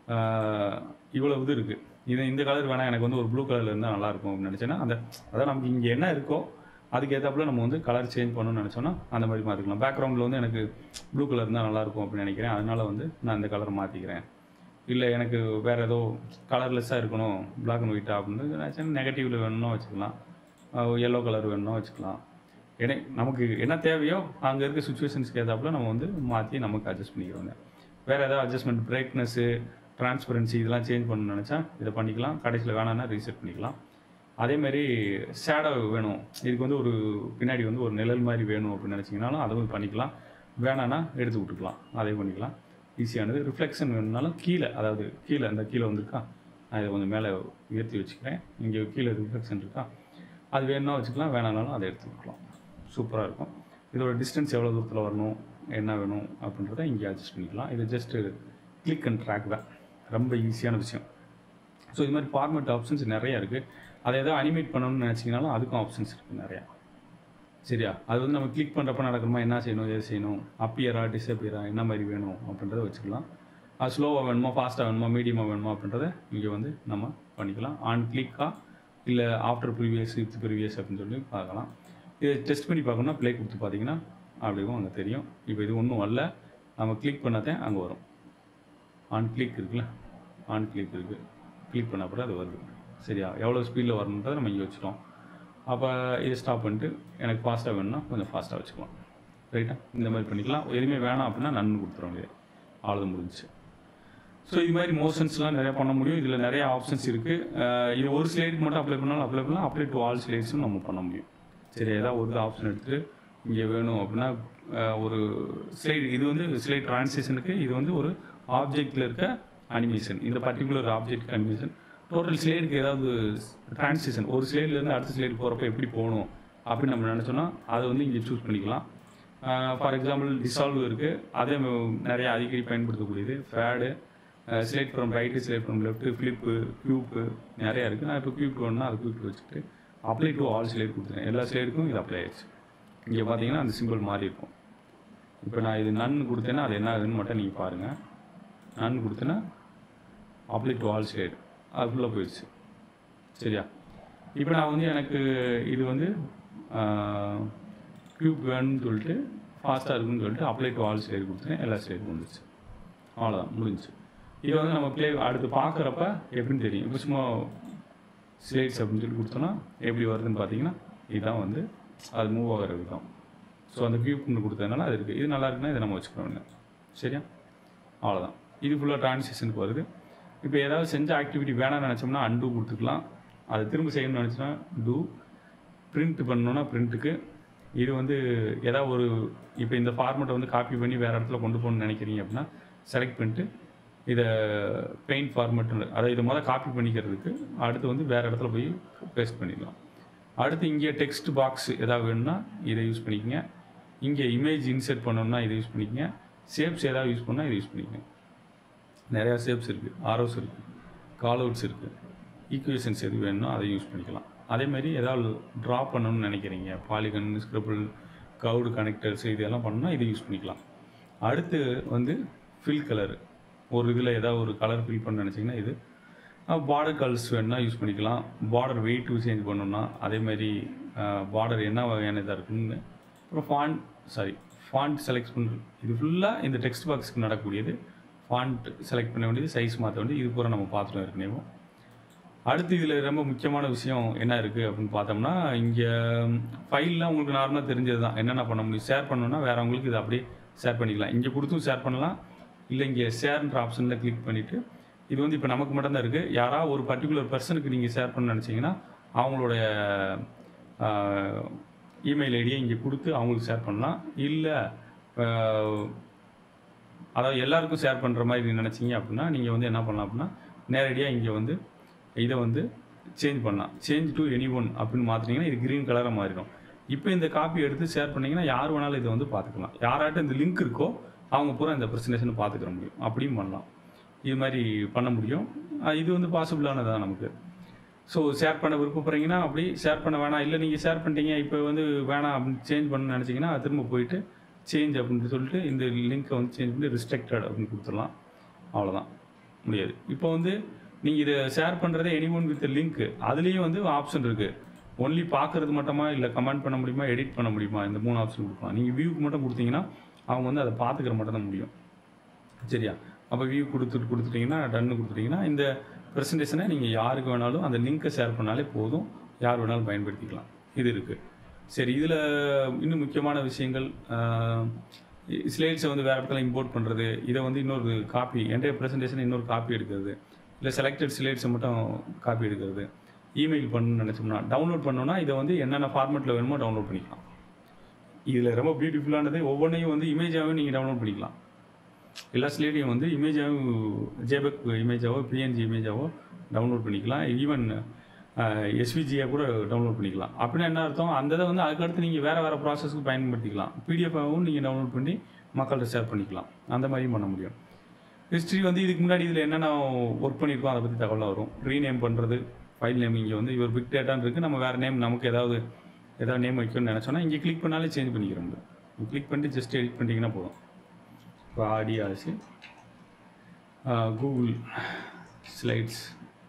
ஆஹ், இவ்வளவு இது இருக்குது இது இந்த கலர் வேணாம் எனக்கு வந்து ஒரு ப்ளூ கலரில் இருந்தால் நல்லாயிருக்கும் அப்படின்னு நினச்சேன்னா அந்த அதான் நமக்கு இங்கே என்ன இருக்கோ அதுக்கு ஏற்றாப்புல நம்ம வந்து கலர் சேஞ்ச் பண்ணணும்னு நினச்சோன்னா அந்த மாதிரி மாற்றிக்கலாம் பேக்ரவுண்டில் வந்து எனக்கு ப்ளூ கலர் இருந்தால் நல்லாயிருக்கும் அப்படின்னு நினைக்கிறேன் அதனால வந்து நான் இந்த கலரை மாற்றிக்கிறேன் இல்லை எனக்கு வேறு ஏதோ கலர்லெஸ்ஸாக இருக்கணும் பிளாக் அண்ட் ஒயிட்டாக அப்படின்னு நினச்சேன் நெகட்டிவில் வேணும்னா வச்சுக்கலாம் எல்லோ கலர் வேணும்னா வச்சுக்கலாம் ஏன்னா நமக்கு என்ன தேவையோ அங்கே இருக்க சுச்சுவேஷன்ஸ்க்கு ஏற்றாப்புல நம்ம வந்து மாற்றி நமக்கு அட்ஜஸ்ட் பண்ணிக்கிறோங்க வேறு ஏதாவது அட்ஜஸ்ட்மெண்ட் பிரைட்னஸ்ஸு டிரான்ஸ்பரன்சி இதெல்லாம் சேஞ்ச் பண்ணணும்னு நினச்சா இதை பண்ணிக்கலாம் கடைசியில் வேணாம்னா ரீசெட் பண்ணிக்கலாம் அதேமாரி ஷேடோ வேணும் இதுக்கு வந்து ஒரு பின்னாடி வந்து ஒரு நிழல் மாதிரி வேணும் அப்படின்னு நினச்சிங்கனாலும் அதுவும் பண்ணிக்கலாம் வேணான்னா எடுத்து விட்டுக்கலாம் அதே பண்ணிக்கலாம் ஈஸியானது ரிஃப்ளெக்ஷன் வேணும்னாலும் கீழே அதாவது கீழே அந்த கீழே வந்திருக்கா நான் இதை கொஞ்சம் மேலே உயர்த்தி வச்சுக்கிறேன் இங்கே கீழே ரிஃப்ளெக்ஷன் இருக்கா அது வேணும்னா வச்சுக்கலாம் வேணானாலும் அதை எடுத்து விட்டுக்கலாம் சூப்பராக இருக்கும் இதோட டிஸ்டன்ஸ் எவ்வளோ தூரத்தில் வரணும் என்ன வேணும் அப்படின்றத இங்கே அட்ஜஸ்ட் பண்ணிக்கலாம் இது ஜஸ்ட்டு கிளிக் அண்ட் ட்ராக் தான் ரொம்ப ஈஸியான விஷயம் ஸோ இது மாதிரி ஃபார்மேட் ஆப்ஷன்ஸ் நிறையா இருக்குது அதை எதாவது அனிமேட் பண்ணணும்னு நினச்சிங்கனாலும் அதுக்கும் ஆப்ஷன்ஸ் இருக்குது நிறையா சரியா அது வந்து நம்ம கிளிக் பண்ணுறப்ப நடக்கணுமா என்ன செய்யணும் எது செய்யணும் அப்பியரா டிஸ்அப்பியரா என்ன மாதிரி வேணும் அப்படின்றத வச்சுக்கலாம் அது ஸ்லோவாக வேணுமா ஃபாஸ்ட்டாக வேணுமா மீடியமாக வேணுமா அப்படின்றத இங்கே வந்து நம்ம பண்ணிக்கலாம் ஆன் கிளிக்கா இல்லை ஆஃப்டர் ப்ரீவியஸ் வித் ப்ரீவியஸ் அப்படின்னு சொல்லி பார்க்கலாம் இதை டெஸ்ட் பண்ணி பார்க்கணும்னா ப்ளே கொடுத்து பார்த்தீங்கன்னா அப்படியும் அங்கே தெரியும் இப்போ இது ஒன்றும் வரல நம்ம கிளிக் பண்ணாதான் அங்கே வரும் ஆன் கிளிக் இருக்குல்ல ஆன் கிளிக் இருக்குது கிளிக் பண்ண அப்புறம் அது வருது சரியா எவ்வளோ ஸ்பீடில் வரணுன்றதை நம்ம இங்கே வச்சுட்டோம் அப்போ இதை ஸ்டாப் பண்ணிட்டு எனக்கு ஃபாஸ்ட்டாக வேணும்னா கொஞ்சம் ஃபாஸ்ட்டாக வச்சுக்கலாம் ரைட்டா இந்த மாதிரி பண்ணிக்கலாம் எதுவுமே வேணாம் அப்படின்னா நன்னு கொடுத்துருவோம் இது அவ்வளோதான் முடிஞ்சுச்சு ஸோ இது மாதிரி மோஷன்ஸ்லாம் நிறைய பண்ண முடியும் இதில் நிறைய ஆப்ஷன்ஸ் இருக்குது இது ஒரு ஸ்லைடுக்கு மட்டும் அப்ளை பண்ணாலும் அப்ளை பண்ணலாம் அப்ளை டு ஆல் ஸ்லைட்ஸும் நம்ம பண்ண முடியும் சரி ஏதாவது ஒரு ஆப்ஷன் எடுத்துட்டு இங்கே வேணும் அப்படின்னா அஹ், ஒரு ஸ்லைடு இது வந்து ஸ்லைட் ட்ரான்ஸ்லேஷனுக்கு இது வந்து ஒரு ஆப்ஜெக்டில் இருக்க அனிமேஷன் இந்த பர்டிகுலர் ஆப்ஜெக்ட் அனிமேஷன் டோட்டல் ஸ்லைடுக்கு ஏதாவது ட்ரான்ஸ்லேஷன் ஒரு ஸ்லைட்லேருந்து அடுத்த ஸ்லைடு போகிறப்ப எப்படி போகணும் அப்படின்னு நம்ம நினச்சோன்னா அதை வந்து இங்கே சூஸ் பண்ணிக்கலாம் ஃபார் எக்ஸாம்பிள் டிசால்வ் இருக்குது அதே ம- நிறைய அடிக்கடி பயன்படுத்தக்கூடியது fade slide from right slide from left flip cube நிறையா இருக்குது நான் இப்போ க்யூப் வேணும்னா அது க்யூப் வச்சுட்டு அப்ளை டு ஆல் ஸ்லேட் கொடுத்துருக்கேன் எல்லா ஸ்லேடுக்கும் இது அப்ளை ஆயிடுச்சு இங்கே பார்த்தீங்கன்னா அந்த சிம்பிள் மாறி இருக்கும் இப்போ நான் இது நன் கொடுத்தேன்னா அது என்ன ஆகுதுன்னு மட்டும் நீங்கள் பாருங்கள் நன் கொடுத்தேன்னா அப்ளை டு ஆல் ஸ்லேட் அது ஃபுல்லாக போயிடுச்சு சரியா இப்போ நான் வந்து எனக்கு இது வந்து க்யூப் வேணும்னு சொல்லிட்டு ஃபாஸ்ட்டாக இருக்குன்னு சொல்லிட்டு அப்ளை டு ஆல் ஸ்லேட் கொடுத்தேன் எல்லா ஸ்லேட்டும் வந்துச்சு அவ்வளோதான் முடிஞ்சுச்சு இது வந்து நம்ம ப்ளே அடுத்து பார்க்குறப்ப எப்படின்னு தெரியும் இப்போ சும்மா ஸ்லேட்ஸ் அப்படின்னு சொல்லி கொடுத்தோன்னா எப்படி வருதுன்னு பார்த்தீங்கன்னா இதுதான் வந்து அது மூவ் ஆகிற விதம் ஸோ அந்த கியூப்னு கொடுத்ததுனால அது இருக்குது இது நல்லா இருக்குன்னா இதை நம்ம வச்சுக்கிறோம் சரியா அவ்வளோதான் இது ஃபுல்லாக ட்ரான்ஸ்லேஷனுக்கு வருது இப்போ ஏதாவது செஞ்ச ஆக்டிவிட்டி வேணாம்னு நினச்சோம்னா அன்டூ கொடுத்துக்கலாம் அதை திரும்ப செய்யணும்னு நினச்சோன்னா டூ பிரிண்ட் பண்ணணும்னா பிரிண்ட்டுக்கு இது வந்து ஏதாவது ஒரு இப்போ இந்த ஃபார்மெட்டை வந்து காப்பி பண்ணி வேறு இடத்துல கொண்டு போகணும்னு நினைக்கிறீங்க அப்படின்னா செலக்ட் பண்ணிட்டு இதை பெயிண்ட் ஃபார்மெட்னு அதை இதை முதல்ல காப்பி பண்ணிக்கிறதுக்கு அடுத்து வந்து வேறு இடத்துல போய் பேஸ்ட் பண்ணிடலாம் அடுத்து இங்கே டெக்ஸ்ட் பாக்ஸ் ஏதாவது வேணும்னா இதை யூஸ் பண்ணிக்கங்க இங்கே இமேஜ் இன்செர்ட் பண்ணணும்னா இதை யூஸ் பண்ணிக்கங்க ஷேப்ஸ் ஏதாவது யூஸ் பண்ணால் இதை யூஸ் பண்ணிக்கங்க நிறையா ஷேப்ஸ் இருக்குது ஆரோஸ் இருக்குது கால் அவுட்ஸ் இருக்குது ஈக்குவேஷன்ஸ் எது வேணுமோ அதை யூஸ் பண்ணிக்கலாம் அதே மாதிரி ஏதாவது ட்ரா பண்ணணும்னு நினைக்கிறீங்க பாலிகன் ஸ்கிரிபிள் கவுடு கனெக்டர்ஸ் இதெல்லாம் பண்ணணும்னா இதை யூஸ் பண்ணிக்கலாம் அடுத்து வந்து ஃபில் கலர் ஒரு இதில் ஏதாவது ஒரு கலர் ஃபில் பண்ண நினச்சிங்கன்னா இது பார்டர் கலர்ஸ் வேணும்னா யூஸ் பண்ணிக்கலாம் பார்டர் வெயிட் சேஞ்ச் பண்ணணும்னா அதே மாதிரி பார்டர் என்ன வகையான இதாக இருக்குன்னு அப்புறம் ஃபாண்ட் சாரி ஃபாண்ட் செலக்ட் பண்ணுறது இது ஃபுல்லாக இந்த டெக்ஸ்ட் பாக்ஸ்க்கு நடக்கக்கூடியது ஃபாண்ட் செலக்ட் பண்ண வேண்டியது சைஸ் மாற்ற வேண்டியது இது பூரா நம்ம பார்த்துட்டோம் ஏற்கனவே அடுத்து இதில் ரொம்ப முக்கியமான விஷயம் என்ன இருக்குது அப்படின்னு பார்த்தோம்னா இங்கே ஃபைல்லாம் உங்களுக்கு நார்மலாக தெரிஞ்சது தான் என்னென்ன பண்ண முடியும் ஷேர் பண்ணணும்னா வேறவங்களுக்கு இதை அப்படியே ஷேர் பண்ணிக்கலாம் இங்கே கொடுத்தும் ஷேர் பண்ணலாம் இல்லை இங்கே ஷேர்ன்ற ஆப்ஷனில் கிளிக் பண்ணிவிட்டு இது வந்து இப்போ நமக்கு மட்டும்தான் இருக்குது யாராவது ஒரு பர்டிகுலர் பர்சனுக்கு நீங்கள் ஷேர் பண்ண நினச்சிங்கன்னா அவங்களுடைய இமெயில் ஐடியை இங்கே கொடுத்து அவங்களுக்கு ஷேர் பண்ணலாம் இல்லை அதாவது எல்லாருக்கும் ஷேர் பண்ணுற மாதிரி நினச்சிங்க அப்படின்னா நீங்கள் வந்து என்ன பண்ணலாம் அப்படின்னா நேரடியாக இங்கே வந்து இதை வந்து சேஞ்ச் பண்ணலாம் சேஞ்ச் டு எனி ஒன் அப்படின்னு மாற்றினீங்கன்னா இது க்ரீன் கலராக மாறிடும் இப்போ இந்த காப்பி எடுத்து ஷேர் பண்ணிங்கன்னா யார் வேணாலும் இதை வந்து பார்த்துக்கலாம் யாராட்டும் இந்த லிங்க் இருக்கோ அவங்க பூரா இந்த ப்ரெசன்டேஷனை பார்த்துக்கிற முடியும் அப்படியும் பண்ணலாம் இது மாதிரி பண்ண முடியும் அஹ் இது வந்து பாசிபிளானதான் நமக்கு ஸோ ஷேர் பண்ண விருப்பப்படுறீங்கன்னா அப்படி ஷேர் பண்ண வேணாம் இல்லை நீங்கள் ஷேர் பண்ணிட்டீங்க இப்போ வந்து வேணாம் அப்படின்னு சேஞ்ச் பண்ண நினச்சிங்கன்னா திரும்ப போயிட்டு சேஞ்ச் அப்படின்னு சொல்லிட்டு இந்த லிங்க்கை வந்து சேஞ்ச் பண்ணி ரிஸ்ட்ரிக்டட் அப்படின்னு கொடுத்துடலாம் அவ்வளோதான் முடியாது இப்போ வந்து நீங்கள் இதை ஷேர் பண்ணுறதே எனி ஒன் வித் லிங்க் அதுலேயும் வந்து ஆப்ஷன் இருக்குது ஒன்லி பார்க்குறது மட்டுமா இல்லை கமெண்ட் பண்ண முடியுமா எடிட் பண்ண முடியுமா இந்த மூணு ஆப்ஷன் கொடுக்கலாம் நீங்கள் வியூக்கு மட்டும் கொடுத்தீங்கன்னா அவங்க வந்து அதை பார்த்துக்கிற மட்டும் தான் முடியும் சரியா அப்போ வியூ கொடுத்துட்டு கொடுத்துட்டீங்கன்னா டன்னு கொடுத்துட்டீங்கன்னா இந்த ப்ரெசன்டேஷனை நீங்கள் யாருக்கு வேணாலும் அந்த லிங்க்கை ஷேர் பண்ணாலே போதும் யார் வேணாலும் பயன்படுத்திக்கலாம் இது இருக்குது சரி இதில் இன்னும் முக்கியமான விஷயங்கள் ஸ்லைட்ஸை வந்து வேறு இடத்துல இம்போர்ட் பண்ணுறது இதை வந்து இன்னொரு காப்பி என்டைய ப்ரெசன்டேஷன் இன்னொரு காப்பி எடுக்கிறது இல்லை செலக்டட் ஸ்லைட்ஸை மட்டும் காப்பி எடுக்கிறது இமெயில் பண்ணணும்னு நினச்சோம்னா டவுன்லோட் பண்ணோம்னா இதை வந்து என்னென்ன ஃபார்மேட்டில் வேணுமோ டவுன்லோட் பண்ணிக்கலாம் இதில் ரொம்ப பியூட்டிஃபுல்லானது ஒவ்வொன்றையும் வந்து இமேஜாகவும் நீங்கள் டவுன்லோட் பண்ணிக்கலாம் எல்லா ஸ்லைடையும் வந்து இமேஜாகவும் ஜேபக் இமேஜாவோ பிஎன்ஜி இமேஜாவோ டவுன்லோட் பண்ணிக்கலாம் ஈவன் எஸ்விஜியாக கூட டவுன்லோட் பண்ணிக்கலாம் அப்படின்னா என்ன அர்த்தம் அந்த இதை வந்து அதுக்கடுத்து நீங்கள் வேறு வேறு ப்ராசஸ்க்கு பயன்படுத்திக்கலாம் பிடிஎஃபாகவும் நீங்கள் டவுன்லோட் பண்ணி மக்கள்கிட்ட ஷேர் பண்ணிக்கலாம் அந்த மாதிரியும் பண்ண முடியும் ஹிஸ்ட்ரி வந்து இதுக்கு முன்னாடி இதில் என்னென்ன ஒர்க் பண்ணியிருக்கோம் அதை பற்றி தகவல் வரும் ரீநேம் பண்ணுறது ஃபைல் நேம் இங்கே வந்து இவர் பிக் டேட்டான்னு இருக்குது நம்ம வேறு நேம் நமக்கு ஏதாவது ஏதாவது நேம் வைக்கணும்னு நினச்சோன்னா இங்கே கிளிக் பண்ணாலே சேஞ்ச் பண்ணிக்கிற முடியும் கிளிக் பண்ணிட்டு ஜஸ்ட் எடிட் பண்ணிட்டீங்கன்னா போதும் இப்போ ஆடி ஆச்சு கூகுள் ஸ்லைட்ஸ்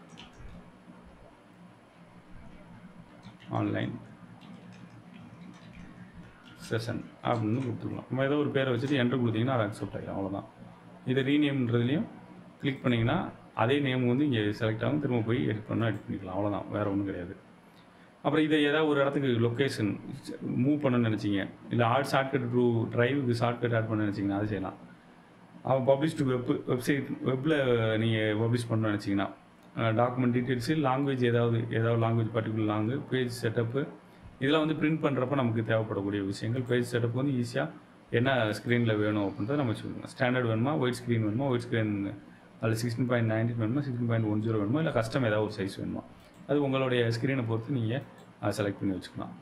ஆன்லைன் செஷன் அப்படின்னு கொடுத்துக்கலாம் நம்ம ஏதோ ஒரு பேரை வச்சுட்டு என்ட்ரு கொடுத்தீங்கன்னா அது அக்செப்ட் ஆகிடும் அவ்வளோதான் இதை ரீநேம்ன்றதுலையும் கிளிக் பண்ணிங்கன்னா அதே நேம் வந்து இங்கே செலக்ட் ஆகும் திரும்ப போய் எடிட் பண்ணால் எடிட் பண்ணிக்கலாம் அவ்வளோதான் வேறு ஒன்றும் கிடையாது அப்புறம் இதை ஏதாவது ஒரு இடத்துக்கு லொக்கேஷன் மூவ் பண்ணணும்னு நினச்சிங்க இல்லை ஆட் ஷார்ட்கட் ட்ரூ டிரைவுக்கு ஷார்ட்கட் ஆட் பண்ண நினச்சிங்கன்னா அது செய்யலாம் அவன் பப்ளிஷ் டு வெப் வெப்சைட் வெப்பில் நீங்கள் பப்ளிஷ் பண்ணணும்னு நினச்சிங்கன்னா டாக்குமெண்ட் டீட்டெயில்ஸு லாங்குவேஜ் ஏதாவது ஏதாவது language particular language page setup இதெல்லாம் வந்து பிரிண்ட் பண்ணுறப்ப நமக்கு தேவைப்படக்கூடிய விஷயங்கள் பேஜ் செட்டப் வந்து ஈஸியாக என்ன ஸ்க்ரீனில் வேணும் அப்படின்றத நம்ம சொல்லுவோம் ஸ்டாண்டர்ட் வேணுமா ஒயிட் ஸ்க்ரீன் வேணுமா ஒயிட் ஸ்க்ரீன் அதில் சிக்ஸ்டீன் பாயிண்ட் நைன்டீன் வேணுமா சிக்ஸ்டீன் பாயிண்ட் ஒன் ஜீரோ வேணுமா இல்லை கஸ்டம் ஏதாவது ஒரு சைஸ் வேணுமா அது உங்களுடைய ஸ்க்ரீனை பொறுத்து நீங்கள் அதை செலக்ட் பண்ணி வச்சுக்கலாம்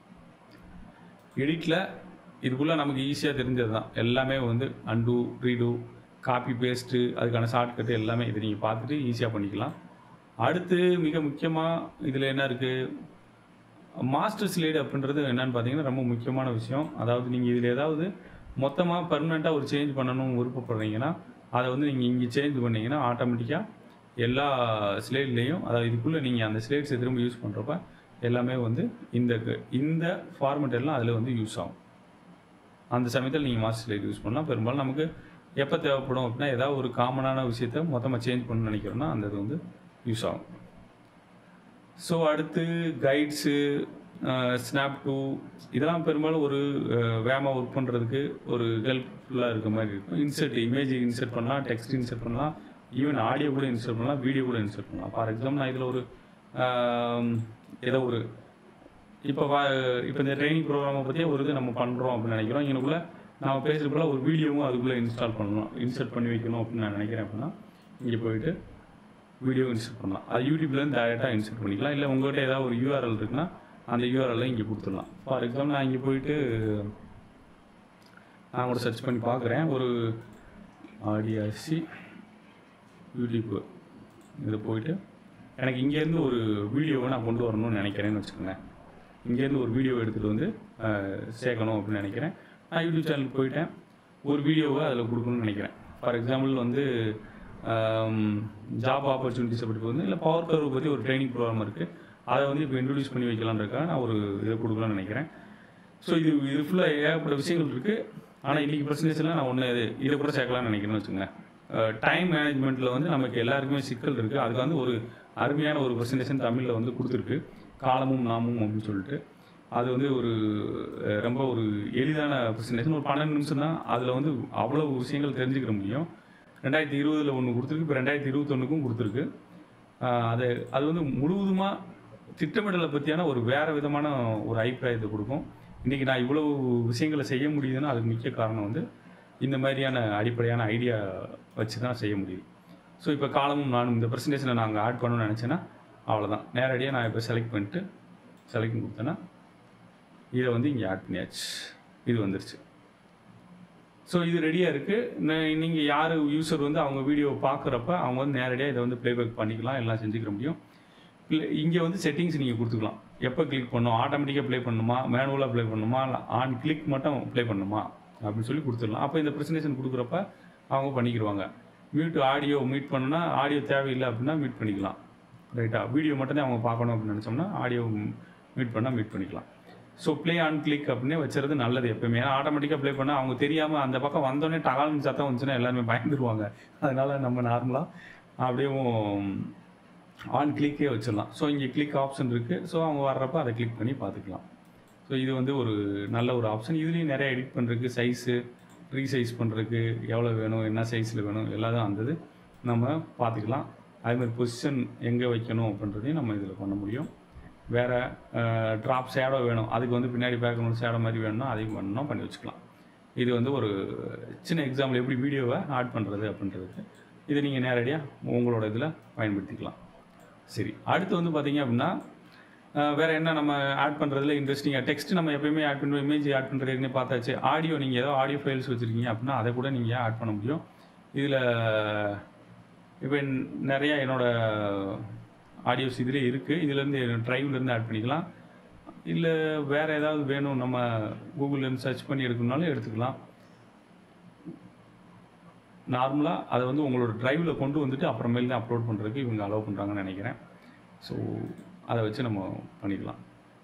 எடிட்டில் இதுக்குள்ளே நமக்கு ஈஸியாக தெரிஞ்சது தான் எல்லாமே வந்து அன்டூ ரீடூ காப்பி பேஸ்ட்டு அதுக்கான ஷார்ட்கட்டு எல்லாமே இதை நீங்கள் பார்த்துட்டு ஈஸியாக பண்ணிக்கலாம் அடுத்து மிக முக்கியமாக இதில் என்ன இருக்குது மாஸ்டர் ஸ்லைடு அப்படின்றது என்னன்னு பார்த்தீங்கன்னா ரொம்ப முக்கியமான விஷயம் அதாவது நீங்கள் இதில் ஏதாவது மொத்தமாக பர்மனெண்ட்டாக ஒரு சேஞ்ச் பண்ணணும்னு விருப்பப்படுறீங்கன்னா அதை வந்து நீங்கள் இங்கே சேஞ்ச் பண்ணீங்கன்னா ஆட்டோமேட்டிக்காக எல்லா ஸ்லைட்லேயும் அதாவது இதுக்குள்ளே நீங்கள் அந்த ஸ்லைட்ஸை திரும்ப யூஸ் பண்ணுறப்ப எல்லாமே வந்து இந்த இந்த ஃபார்மெட் எல்லாம் அதில் வந்து யூஸ் ஆகும் அந்த சமயத்தில் நீங்கள் மாஸ்டர் ஸ்லைட் யூஸ் பண்ணலாம் பெரும்பாலும் நமக்கு எப்போ தேவைப்படும் அப்படின்னா ஏதாவது ஒரு காமனான விஷயத்த மொத்தமாக சேஞ்ச் பண்ணணும்னு நினைக்கிறோன்னா அந்த இது வந்து யூஸ் ஆகும் ஸோ அடுத்து கைட்ஸு ஸ்னாப் டூ இதெல்லாம் பெரும்பாலும் ஒரு வேகமாக ஒர்க் பண்ணுறதுக்கு ஒரு ஹெல்ப்ஃபுல்லாக இருக்க மாதிரி இருக்கும் இன்சர்ட் இமேஜ் இன்சர்ட் பண்ணலாம் டெக்ஸ்ட் இன்சர்ட் பண்ணலாம் ஈவன் ஆடியோ கூட இன்சர்ட் பண்ணலாம் வீடியோ கூட இன்சர்ட் பண்ணலாம் ஃபார் எக்ஸாம்பிள் நான் இதில் ஒரு ஆம், ஏதோ ஒரு இப்போ இப்போ இந்த ட்ரைனிங் ப்ரோக்ராமை பற்றி ஒரு இது நம்ம பண்ணுறோம் அப்படின்னு நினைக்கிறோம் இங்கனுக்குள்ள நம்ம பேசுகிறப்பல ஒரு வீடியோவும் அதுக்குள்ளே இன்ஸ்டால் பண்ணணும் இன்சர்ட் பண்ணி வைக்கணும் அப்படின்னு நான் நினைக்கிறேன் அப்படின்னா இங்கே போயிட்டு வீடியோ இன்சர்ட் பண்ணலாம் அது யூடியூப்லேருந்து டேரெக்டாக இன்சர்ட் பண்ணிக்கலாம் இல்லை உங்கள்கிட்ட ஏதாவது ஒரு யூஆர்எல் இருக்குன்னா அந்த யூஆர்எல்லை இங்கே கொடுத்துடலாம் ஃபார் எக்ஸாம்பிள் நான் இங்கே போயிட்டு நான் கூட சர்ச் பண்ணி பார்க்குறேன் ஒரு ஆடியாசி யூடியூப் இதில் போயிட்டு எனக்கு இங்கேருந்து ஒரு வீடியோவை நான் கொண்டு வரணும்னு நினைக்கிறேன்னு வச்சுக்கோங்க இங்கேருந்து ஒரு வீடியோ எடுத்துகிட்டு வந்து அஹ், சேர்க்கணும் அப்படின்னு நினைக்கிறேன் நான் யூடியூப் சேனலுக்கு போயிட்டேன் ஒரு வீடியோவை அதில் கொடுக்கணும்னு நினைக்கிறேன் ஃபார் எக்ஸாம்பிள் வந்து ஜாப் ஆப்பர்ச்சுனிட்டிஸை பற்றி வந்து இல்லை பவர் கர்வை பற்றி ஒரு ட்ரைனிங் ப்ரோக்ராம் இருக்குது அதை வந்து இப்போ இன்ட்ரடியூஸ் பண்ணி வைக்கலான்னு இருக்கேன் நான் ஒரு இதை கொடுக்கலாம்னு நினைக்கிறேன் ஸோ இது இது ஃபுல்லாக ஏகப்பட்ட விஷயங்கள் இருக்குது ஆனால் இன்றைக்கி ப்ரெசன்டேஷனில் நான் ஒன்று இது இதை கூட சேர்க்கலாம்னு நினைக்கிறேன்னு வச்சுக்கோங்க டைம் மேனேஜ்மெண்ட்டில் வந்து நமக்கு எல்லாருக்குமே சிக்கல் இருக்குது அதுக்கு வந்து ஒரு அருமையான ஒரு ப்ரெசன்டேஷன் தமிழில் வந்து கொடுத்துருக்கு காலமும் நாமும் அப்படின்னு சொல்லிட்டு அது வந்து ஒரு அஹ், ரொம்ப ஒரு எளிதான ப்ரெசன்டேஷன் ஒரு பன்னெண்டு நிமிஷம் தான் அதில் வந்து அவ்வளோ விஷயங்கள் தெரிஞ்சுக்கிற முடியும் ரெண்டாயிரத்தி இருபதில் ஒன்று கொடுத்துருக்கு இப்போ ரெண்டாயிரத்தி இருபத்தொன்னுக்கும் கொடுத்துருக்கு ஆஹ் அது அது வந்து முழுவதுமாக திட்டமிடலை பற்றியான ஒரு வேறு விதமான ஒரு அபிப்பிராயத்தை கொடுக்கும் இன்றைக்கி நான் இவ்வளவு விஷயங்களை செய்ய முடியுதுன்னா அதுக்கு முக்கிய காரணம் வந்து இந்த மாதிரியான அடிப்படையான ஐடியா வச்சு தான் செய்ய முடியுது ஸோ இப்போ காலமும் நானும் இந்த ப்ரெசன்டேஷனை நாங்கள் ஆட் பண்ணணும்னு நினச்சேன்னா அவ்வளோதான் நேரடியாக நான் இப்போ செலக்ட் பண்ணிட்டு செலக்ட் கொடுத்தேன்னா இதை வந்து இங்கே ஆட் பண்ணியாச்சு இது வந்துருச்சு ஸோ இது ரெடியாக இருக்குது நீங்கள் யார் யூசர் வந்து அவங்க வீடியோ பார்க்குறப்ப அவங்க வந்து நேரடியாக இதை வந்து ப்ளேபேக் பண்ணிக்கலாம் எல்லாம் செஞ்சுக்கிற முடியும் இங்கே வந்து செட்டிங்ஸ் நீங்கள் கொடுத்துக்கலாம் எப்போ கிளிக் பண்ணணும் ஆட்டோமேட்டிக்காக ப்ளே பண்ணணுமா மேனுவலாக ப்ளே பண்ணணுமா இல்லை ஆன் கிளிக் மட்டும் ப்ளே பண்ணணுமா அப்படின்னு சொல்லி கொடுத்துடலாம் அப்போ இந்த ப்ரெசன்டேஷன் கொடுக்குறப்ப அவங்க பண்ணிக்கிடுவாங்க மியூட் ஆடியோ மீட் பண்ணுனா ஆடியோ தேவையில்லை அப்படின்னா மீட் பண்ணிக்கலாம் ரைட்டா வீடியோ மட்டும்தான் அவங்க பார்க்கணும் அப்படின்னு நினச்சோம்னா ஆடியோ மீட் பண்ணால் மீட் பண்ணிக்கலாம் ஸோ ப்ளே ஆன் கிளிக் அப்படின்னே வச்சுறது நல்லது எப்பவுமே ஏன்னா ஆட்டோமேட்டிக்காக ப்ளே பண்ணால் அவங்க தெரியாமல் அந்த பக்கம் வந்தோடனே டகால்னு சத்தம் வந்துச்சுன்னா எல்லாருமே பயந்துருவாங்க அதனால நம்ம நார்மலாக அப்படியே ஆன் கிளிக்கே வச்சிடலாம் ஸோ இங்கே கிளிக் ஆப்ஷன் இருக்குது ஸோ அவங்க வர்றப்ப அதை கிளிக் பண்ணி பார்த்துக்கலாம் ஸோ இது வந்து ஒரு நல்ல ஒரு ஆப்ஷன் இதுலேயும் நிறைய எடிட் பண்ணுறதுக்கு சைஸு ரீசைஸ் பண்ணுறதுக்கு எவ்வளோ வேணும் என்ன சைஸில் வேணும் எல்லாரும் அந்த இது நம்ம பார்த்துக்கலாம் அதேமாதிரி பொசிஷன் எங்கே வைக்கணும் அப்படின்றதையும் நம்ம இதில் பண்ண முடியும் வேறு ட்ராப் ஷேடோ வேணும் அதுக்கு வந்து பின்னாடி பேக்ரவுண்ட் ஷேடோ மாதிரி வேணும்னா அதையும் பண்ணணும் பண்ணி வச்சுக்கலாம் இது வந்து ஒரு சின்ன எக்ஸாம்பிள் எப்படி வீடியோவை ஆட் பண்ணுறது அப்படின்றதுக்கு இதை நீங்கள் நேரடியாக உங்களோட இதில் பயன்படுத்திக்கலாம் சரி அடுத்து வந்து பார்த்தீங்க அப்படின்னா அஹ், வேற என்ன நம்ம ஆட் பண்ணுறதுல இன்ட்ரெஸ்டிங்காக டெக்ஸ்ட் நம்ம எப்பயுமே ஆட் பண்ணுவோம் இமேஜ் ஆட் பண்ணுறது ஏற்கனவே பார்த்தாச்சு ஆடியோ நீங்கள் ஏதோ ஆடியோ ஃபைல்ஸ் வச்சுருக்கீங்க அப்படின்னா அதை கூட நீங்கள் ஆட் பண்ண முடியும் இதில் இப்போ நிறைய என்னோட ஆடியோஸ் இதிலே இருக்குது இதுலேருந்து ட்ரைவ்லேருந்து ஆட் பண்ணிக்கலாம் இல்லை வேறு ஏதாவது வேணும் நம்ம கூகுள்லேருந்து சர்ச் பண்ணி எடுக்கணும்னாலும் எடுத்துக்கலாம் நார்மலாக அதை வந்து உங்களோட டிரைவில் கொண்டு வந்துட்டு அப்புறமேல் தான் அப்லோட் பண்ணுறதுக்கு இவங்க அலோவ் பண்ணுறாங்கன்னு நினைக்கிறேன் ஸோ அதை வச்சு நம்ம பண்ணிக்கலாம்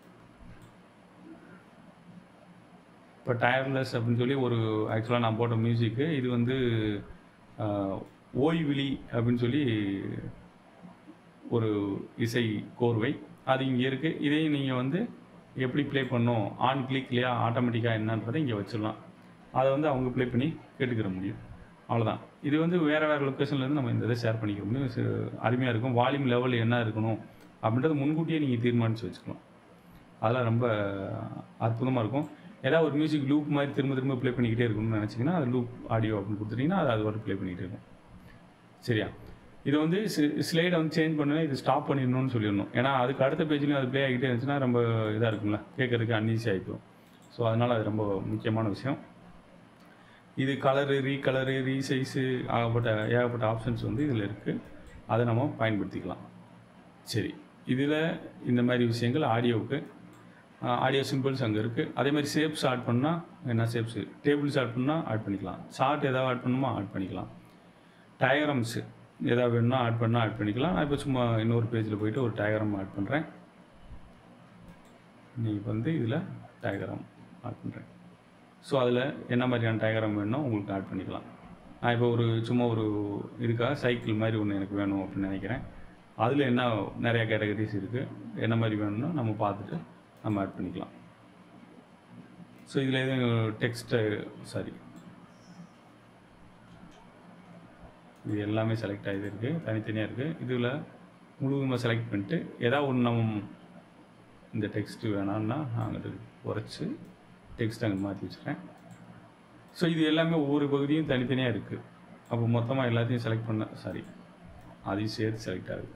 இப்போ டயர்லெஸ் அப்படின்னு சொல்லி ஒரு ஆக்சுவலாக நான் போட்ட மியூசிக்கு இது வந்து ஆஹ், ஓய்விழி அப்படின்னு சொல்லி ஒரு இசை கோர்வை அது இங்கே இருக்குது இதையும் நீங்கள் வந்து எப்படி ப்ளே பண்ணணும் ஆன் கிளிக்லையா ஆட்டோமேட்டிக்காக என்னன்றதை இங்கே வச்சிடலாம் அதை வந்து அவங்க ப்ளே பண்ணி கேட்டுக்கிற முடியும் அவ்வளோதான் இது வந்து வேறு வேறு லொக்கேஷன்லேருந்து நம்ம இந்த இதை ஷேர் பண்ணிக்க முடியும் சு- அருமையாக இருக்கும் வால்யூம் லெவல் என்ன இருக்கணும் அப்படின்றத முன்கூட்டியே நீங்கள் தீர்மானித்து வச்சுக்கலாம் அதெல்லாம் ரொம்ப அற்புதமாக இருக்கும் ஏதாவது ஒரு மியூசிக் லூப் மாதிரி திரும்ப திரும்ப ப்ளே பண்ணிக்கிட்டே இருக்கணும்னு நினச்சிங்கன்னா அது லூப் ஆடியோ அப்படின்னு கொடுத்துட்டிங்கன்னா அது அது வரை ப்ளே பண்ணிக்கிட்டே இருக்கும் சரியா இது வந்து ஸ்லைடை வந்து சேஞ்ச் பண்ணணும் இது ஸ்டாப் பண்ணிடணும்னு சொல்லிடணும் ஏன்னா அதுக்கு அடுத்த பேஜ்லையும் அது ப்ளே ஆகிட்டே இருந்துச்சுன்னா ரொம்ப இதாக இருக்கும்ல கேட்கறதுக்கு அன்ஈஸி ஆகிக்கும் ஸோ அதனால் அது ரொம்ப முக்கியமான விஷயம் இது கலரு ரீகலரு ரீசைஸு ஆகப்பட்ட ஏகப்பட்ட ஆப்ஷன்ஸ் வந்து இதில் இருக்குது அதை நம்ம பயன்படுத்திக்கலாம் சரி இதில் இந்த மாதிரி விஷயங்கள் ஆடியோவுக்கு ஆடியோ சிம்பிள்ஸ் அங்கே இருக்குது அதே மாதிரி ஷேப்ஸ் ஆட் பண்ணால் என்ன ஷேப்ஸு டேபிள்ஸ் ஆட் பண்ணால் ஆட் பண்ணிக்கலாம் ஷார்ட் ஏதாவது ஆட் பண்ணணுமா ஆட் பண்ணிக்கலாம் டயக்ராம்ஸு ஏதாவது வேணும்னா ஆட் பண்ணால் ஆட் பண்ணிக்கலாம் நான் இப்போ சும்மா இன்னொரு பேஜில் போயிட்டு ஒரு டயக்ராம் ஆட் பண்ணுறேன் நீங்கள் வந்து இதில் டயக்ராம் ஆட் பண்ணுறேன் ஸோ அதில் என்ன மாதிரியான டயக்ராம் வேணுமோ உங்களுக்கு ஆட் பண்ணிக்கலாம் நான் இப்போ ஒரு சும்மா ஒரு இதுக்காக சைக்கிள் மாதிரி ஒன்று எனக்கு வேணும் அப்படின்னு நினைக்கிறேன் அதில் என்ன நிறையா கேட்டகரிஸ் இருக்குது என்ன மாதிரி வேணும்னா நம்ம பார்த்துட்டு நம்ம ஆட் பண்ணிக்கலாம் ஸோ இதில் எதுவும் டெக்ஸ்ட்டு சாரி இது எல்லாமே செலக்ட் ஆகி இருக்குது தனித்தனியாக இருக்குது இதில் முழுவதுமாக செலக்ட் பண்ணிட்டு ஏதாவது ஒன்று நம்ம இந்த டெக்ஸ்ட் வேணாம்னா நான் அங்கிட்டு குறைச்சி டெக்ஸ்ட் அங்கே மாற்றி வச்சுருக்கேன் ஸோ இது எல்லாமே ஒவ்வொரு பகுதியும் தனித்தனியாக இருக்குது அப்போ மொத்தமாக எல்லாத்தையும் செலக்ட் பண்ண சாரி அதையும் சேர்த்து செலக்ட் ஆகுது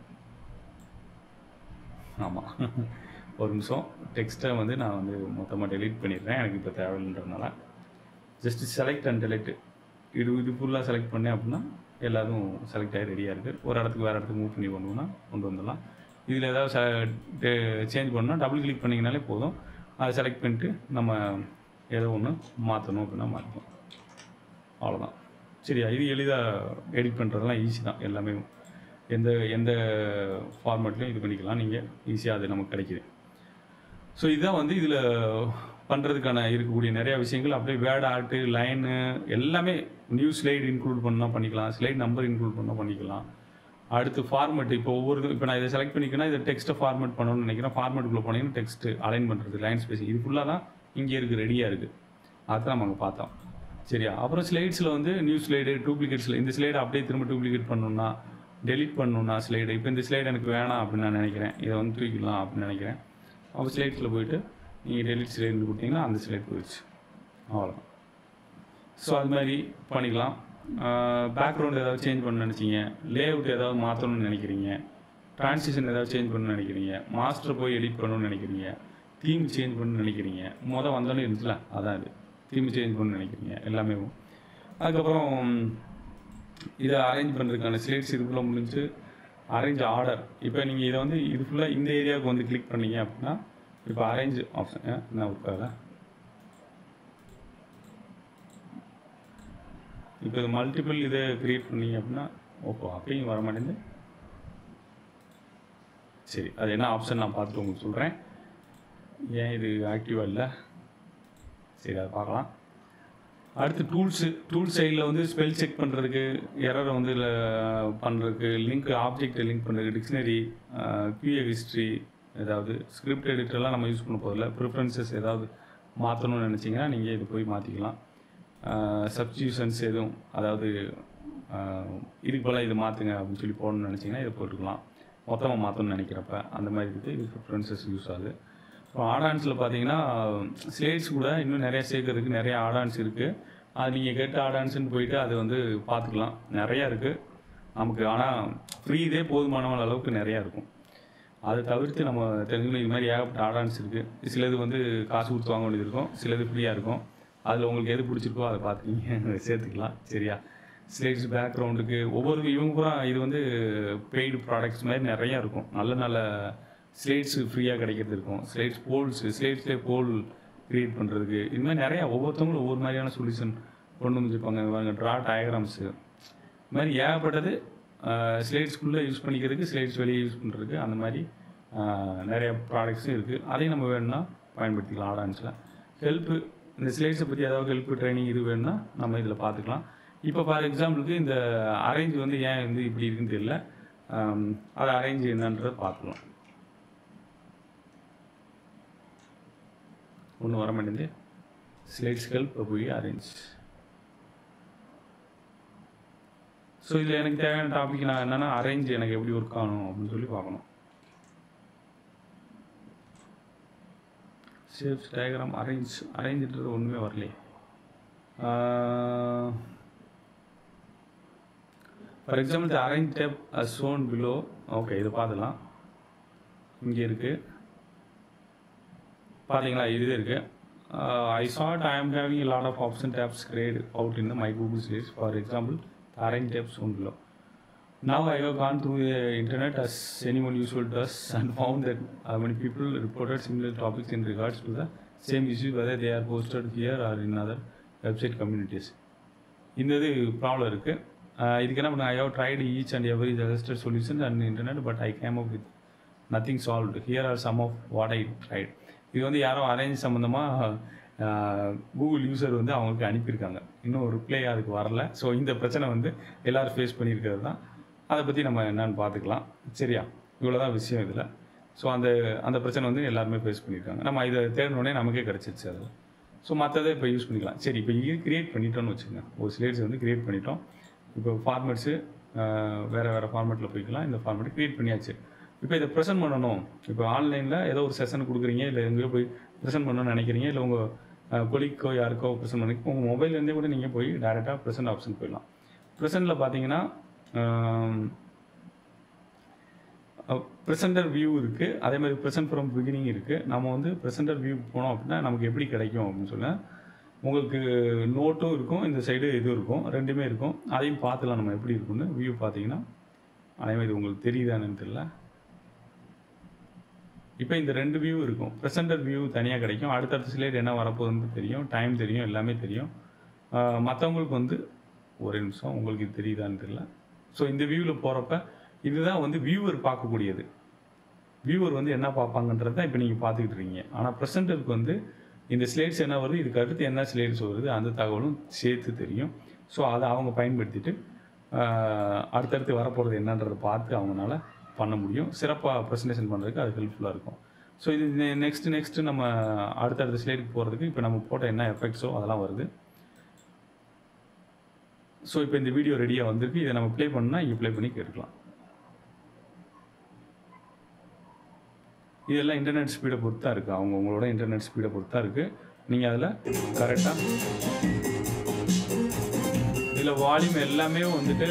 ஆமாம் ஒரு நிமிஷம் டெக்ஸ்ட்டை வந்து நான் வந்து மொத்தமாக டெலீட் பண்ணிடுறேன் எனக்கு இப்போ தேவையில்லைன்றதுனால ஜஸ்ட் செலக்ட் அண்ட் டெலெக்ட் இது இது ஃபுல்லாக செலக்ட் பண்ணேன் அப்படின்னா எல்லாரும் செலக்ட் ஆகி ரெடியாக இருக்குது ஒரு இடத்துக்கு வேறு இடத்துக்கு மூவ் பண்ணி கொண்டு வந்தால் கொண்டு வந்துடலாம் இதில் ஏதாவது சேஞ்ச் பண்ணால் டபுள் கிளிக் பண்ணிங்கனாலே போதும் அதை செலக்ட் பண்ணிட்டு நம்ம ஏதோ ஒன்று மாற்றணும் அப்படின்னா மாற்றிக்கலாம் அவ்வளோதான் சரியா இது எளிதாக எடிட் பண்ணுறதெல்லாம் ஈஸி தான் எல்லாமே எந்த எந்த ஃபார்மேட்லையும் இது பண்ணிக்கலாம் நீங்கள் ஈஸியாக அது நமக்கு கிடைக்கிது ஸோ இதுதான் வந்து இதில் பண்ணுறதுக்கான இருக்கக்கூடிய நிறைய விஷயங்கள் அப்படியே வேர்ட் ஆர்ட்டு லைனு எல்லாமே நியூ ஸ்லைடு இன்க்ளூட் பண்ணால் பண்ணிக்கலாம் ஸ்லைட் நம்பர் இன்க்ளூட் பண்ணால் பண்ணிக்கலாம் அடுத்து ஃபார்மேட் இப்போ ஒவ்வொரு இப்போ நான் இதை செலக்ட் பண்ணிக்கன்னா இதை டெக்ஸ்ட்டை ஃபார்மேட் பண்ணணும்னு நினைக்கிறேன் ஃபார்மேட்டுக்குள்ளே போனீங்கன்னா டெக்ஸ்ட் அலைன் பண்ணுறது லைன் ஸ்பேசிங் இது ஃபுல்லாக தான் இங்கே இருக்குது ரெடியாக இருக்குது அதுதான் நம்ம அங்கே பார்த்தோம் சரியா அப்புறம் ஸ்லைட்ஸில் வந்து நியூ ஸ்லைடு டூப்ளிகேட்ஸில் இந்த ஸ்லைடை அப்படியே திரும்ப டூப்ளிகேட் பண்ணணும்னா டெலீட் பண்ணணும்னா ஸ்லைடு இப்போ இந்த ஸ்லைடு எனக்கு வேணாம் அப்படின்னு நான் நினைக்கிறேன் இதை வந்து தூக்கிடலாம் அப்படின்னு நினைக்கிறேன் அப்போ ஸ்லைட்ஸில் போயிட்டு நீங்கள் டெலிட் ஸ்லைடு கொடுத்தீங்கன்னா அந்த ஸ்லைட் போயிடுச்சு அவ்வளோதான் ஸோ அது மாதிரி பண்ணிக்கலாம் பேக்ரவுண்ட் ஏதாவது சேஞ்ச் பண்ண நினச்சிங்க லேஅவுட் ஏதாவது மாற்றணும்னு நினைக்கிறீங்க ட்ரான்சிஷன் ஏதாவது சேஞ்ச் பண்ணணும்னு நினைக்கிறீங்க மாஸ்டர் போய் எடிட் பண்ணணும்னு நினைக்கிறீங்க தீம் சேஞ்ச் பண்ணணும்னு நினைக்கிறீங்க மொதல் வந்தோடனே இருந்துச்சுல அதான் இது தீம் சேஞ்ச் பண்ணணும்னு நினைக்கிறீங்க எல்லாமே அதுக்கப்புறம் இதை அரேஞ்ச் பண்ணுறதுக்கான ஸ்லேட்ஸ் இதுக்குள்ளே முடிஞ்சு அரேஞ்ச் ஆர்டர் இப்போ நீங்கள் இதை வந்து இது ஃபுல்லாக இந்த ஏரியாவுக்கு வந்து கிளிக் பண்ணீங்க அப்படின்னா இப்போ அரேஞ்ச் ஆப்ஷன் என்ன இருக்காத இப்போ இது மல்டிபிள் இதை க்ரியேட் பண்ணீங்க அப்படின்னா ஓப்போ அப்பயும் வர மாட்டேங்குது சரி அது என்ன ஆப்ஷன் நான் பார்த்துட்டு உங்களுக்கு சொல்கிறேன் ஏன் இது ஆக்டிவாக இல்லை சரி அதை பார்க்கலாம் அடுத்து டூல்ஸு டூல் சைடில் வந்து ஸ்பெல் செக் பண்ணுறதுக்கு எரரை வந்து இதில் பண்ணுறதுக்கு லிங்க் ஆப்ஜெக்டை லிங்க் பண்ணுறதுக்கு டிக்ஷனரி கியூஏ ஹிஸ்ட்ரி ஏதாவது ஸ்கிரிப்ட் எடிட்டர்லாம் நம்ம யூஸ் பண்ண போதில்ல ப்ரிஃபரன்சஸ் ஏதாவது மாற்றணும்னு நினச்சிங்கன்னா நீங்கள் இது போய் மாற்றிக்கலாம் சப்ஸ்டியூஷன்ஸ் எதுவும் அதாவது இதுக்கு போல் இது மாற்றுங்க அப்படின்னு சொல்லி போடணும்னு நினச்சிங்கன்னா இதை போட்டுக்கலாம் மொத்தமாக மாற்றணும்னு நினைக்கிறப்ப அந்த மாதிரி இருக்குது இது ப்ரிஃபரன்சஸ் யூஸ் ஆகுது இப்போ ஆடான்ஸில் பார்த்தீங்கன்னா ஸ்லேட்ஸ் கூட இன்னும் நிறைய சேர்க்கறதுக்கு நிறைய ஆடான்ஸ் இருக்குது அது நீங்கள் கேட்ட ஆடான்ஸ்னு போயிட்டு அது வந்து பார்த்துக்கலாம் நிறையா இருக்குது நமக்கு ஆனால் ஃப்ரீ இதே போதுமான அளவுக்கு நிறையா இருக்கும் அதை தவிர்த்து நம்ம தெரிஞ்சுக்கணும் இது மாதிரி ஏகப்பட்ட ஆடான்ஸ் இருக்குது சிலது வந்து காசு கொடுத்து வாங்க வேண்டியது இருக்கும் சிலது ஃப்ரீயாக இருக்கும் அதில் உங்களுக்கு எது பிடிச்சிருக்கோ அதை பார்த்துக்கிங்க சேர்த்துக்கலாம் சரியா ஸ்லேட்ஸ் பேக்ரவுண்டுக்கு ஒவ்வொரு இவங்க பூரா இது வந்து பெய்டு ப்ராடக்ட்ஸ் மாதிரி நிறையா இருக்கும் நல்ல நல்ல ஸ்லேட்ஸு ஃப்ரீயாக கிடைக்கிறது இருக்கும் ஸ்லேட்ஸ் போல்ஸு ஸ்லேட்ஸ்லேயே போல் க்ரியேட் பண்ணுறதுக்கு இது மாதிரி நிறையா ஒவ்வொருத்தவங்களும் ஒவ்வொரு மாதிரியான சொல்யூஷன் கொண்டு வந்துருப்பாங்க ட்ரா டயக்ராம்ஸு இது மாதிரி ஏகப்பட்டது ஸ்லேட்ஸ்குள்ளே யூஸ் பண்ணிக்கிறதுக்கு ஸ்லேட்ஸ் வெளியே யூஸ் பண்ணுறதுக்கு அந்த மாதிரி நிறைய ப்ராடக்ட்ஸும் இருக்குது அதையும் நம்ம வேணும்னா பயன்படுத்திக்கலாம் ஆடான்ஸில் ஹெல்ப்பு இந்த ஸ்லேட்ஸை பற்றி ஏதாவது ஹெல்ப் ட்ரைனிங் இது வேணும்னா நம்ம இதில் பார்த்துக்கலாம் இப்போ ஃபார் எக்ஸாம்பிளுக்கு இந்த அரேஞ்ச் வந்து ஏன் வந்து இப்படி இருக்குன்னு தெரியல அதை அரேஞ்ச் என்னன்றதை பார்க்கலாம் ஒன்றும் வர மாட்டேங்குது ஸ்லைட்ஸ் ஹெல்ப் போய் அரேஞ்ச் ஸோ இதில் எனக்கு தேவையான டாபிக் நான் என்னென்னா அரேஞ்ச் எனக்கு எப்படி ஒர்க் ஆகணும் அப்படின்னு சொல்லி பார்க்கணும் ஷேப்ஸ் டயக்ராம் அரேஞ்ச் அரேஞ்சுன்றது ஒன்றுமே வரலையே for example arrange tab as shown below okay இது பார்த்துலாம் இங்கே இருக்குது பார்த்தீங்களா இது இருக்குது ஐ sat I am having lot of option tabs greyed out in my Google stage for example arrange tabs shown below Now I have gone through the internet as anyone usual does and found that uh, many people reported similar topics in regards to the same issue whether they are posted here or in other website communities. இந்த இது problem இருக்குது இதுக்கு என்ன பண்ண I have tried each and every suggested solution and internet but I came up with nothing solved here are some of what I tried இது வந்து யாரோ arrange சம்மந்தமாக கூகுள் யூசர் வந்து அவங்களுக்கு அனுப்பியிருக்காங்க இன்னும் ரிப்ளை அதுக்கு வரல ஸோ இந்த பிரச்சனை வந்து எல்லோரும் ஃபேஸ் பண்ணியிருக்கிறது தான் அதை பற்றி நம்ம என்னன்னு பார்த்துக்கலாம் சரியா இவ்வளோ தான் விஷயம் இதில் ஸோ அந்த அந்த பிரச்சனை வந்து எல்லாருமே ஃபேஸ் பண்ணியிருக்காங்க நம்ம இதை தேடினோடனே நமக்கே கிடச்சிருச்சு அது ஸோ மற்றதை இப்போ யூஸ் பண்ணிக்கலாம் சரி இப்போ இது கிரியேட் பண்ணிட்டோம்னு வச்சுக்கோங்க ஒரு ஸ்லேட்ஸ் வந்து கிரியேட் பண்ணிட்டோம் இப்போ ஃபார்மேட்ஸு வேறு வேறு ஃபார்மேட்டில் போய்க்கலாம் இந்த ஃபார்மேட் க்ரியேட் பண்ணியாச்சு இப்போ இதை ப்ரெசென்ட் பண்ணணும் இப்போ ஆன்லைனில் ஏதோ ஒரு செஷன் கொடுக்குறீங்க இல்லை எங்கேயோ போய் ப்ரெசென்ட் பண்ணணும்னு நினைக்கிறீங்க இல்லை உங்கள் கொலிக்கோ யாருக்கோ ப்ரெசென்ட் பண்ணி உங்கள் மொபைல்லேருந்தே கூட நீங்கள் போய் டேரெக்டாக ப்ரெசென்ட் ஆப்ஷன் போயிடலாம் ப்ரெசென்ட்டில் பார்த்தீங்கன்னா ப்ரெசென்டர் வியூ இருக்குது அதே மாதிரி ப்ரெசென்ட் ஃப்ரம் பிகினிங் இருக்குது நம்ம வந்து ப்ரெசென்டர் வியூ போனோம் அப்படின்னா நமக்கு எப்படி கிடைக்கும் அப்படின்னு சொல்ல உங்களுக்கு நோட்டும் இருக்கும் இந்த சைடு இதுவும் இருக்கும் ரெண்டுமே இருக்கும் அதையும் பார்த்துலாம் நம்ம எப்படி இருக்குன்னு வியூ பார்த்தீங்கன்னா அதே மாதிரி உங்களுக்கு தெரியுதான்னு தெரியல இப்போ இந்த ரெண்டு வியூ இருக்கும் ப்ரெசென்டர் வியூ தனியாக கிடைக்கும் அடுத்தடுத்த ஸ்லைட் என்ன வரப்போகுதுன்னு தெரியும் டைம் தெரியும் எல்லாமே தெரியும் மற்றவங்களுக்கு வந்து ஒரு நிமிஷம் உங்களுக்கு இது தெரியுதான்னு தெரியல ஸோ இந்த வியூவில் போகிறப்ப இதுதான் வந்து வியூவர் பார்க்கக்கூடியது வியூவர் வந்து என்ன பார்ப்பாங்கன்றது தான் இப்போ நீங்கள் பார்த்துக்கிட்டு இருக்கீங்க ஆனால் ப்ரெசென்டருக்கு வந்து இந்த ஸ்லேட்ஸ் என்ன வருது இதுக்கு அடுத்து என்ன ஸ்லேட்ஸ் வருது அந்த தகவலும் சேர்த்து தெரியும் ஸோ அதை அவங்க பயன்படுத்திட்டு அடுத்தடுத்து வரப்போகிறது என்னன்றதை பார்த்து அவங்களால பண்ண முடியும் சிறப்பாக ப்ரெசன்டேஷன் பண்ணுறதுக்கு அது ஹெல்ப்ஃபுல்லாக இருக்கும் ஸோ இது நெக்ஸ்ட் நெக்ஸ்ட்டு நம்ம அடுத்தடுத்த ஸ்லேடுக்கு போகிறதுக்கு இப்போ நம்ம போட்ட என்ன எஃபெக்ட்ஸோ அதெல்லாம் வருது ஸோ இப்போ இந்த வீடியோ ரெடியாக வந்திருக்கு இதை நம்ம ப்ளே பண்ணால் இங்கே ப்ளே பண்ணி கேட்கலாம் இதெல்லாம் இன்டர்நெட் ஸ்பீடை பொறுத்தா இருக்குது அவங்க உங்களோட இன்டர்நெட் ஸ்பீடை பொறுத்தா இருக்குது நீங்கள் அதில் கரெக்டாக இதில் வால்யூம் எல்லாமே வந்துட்டு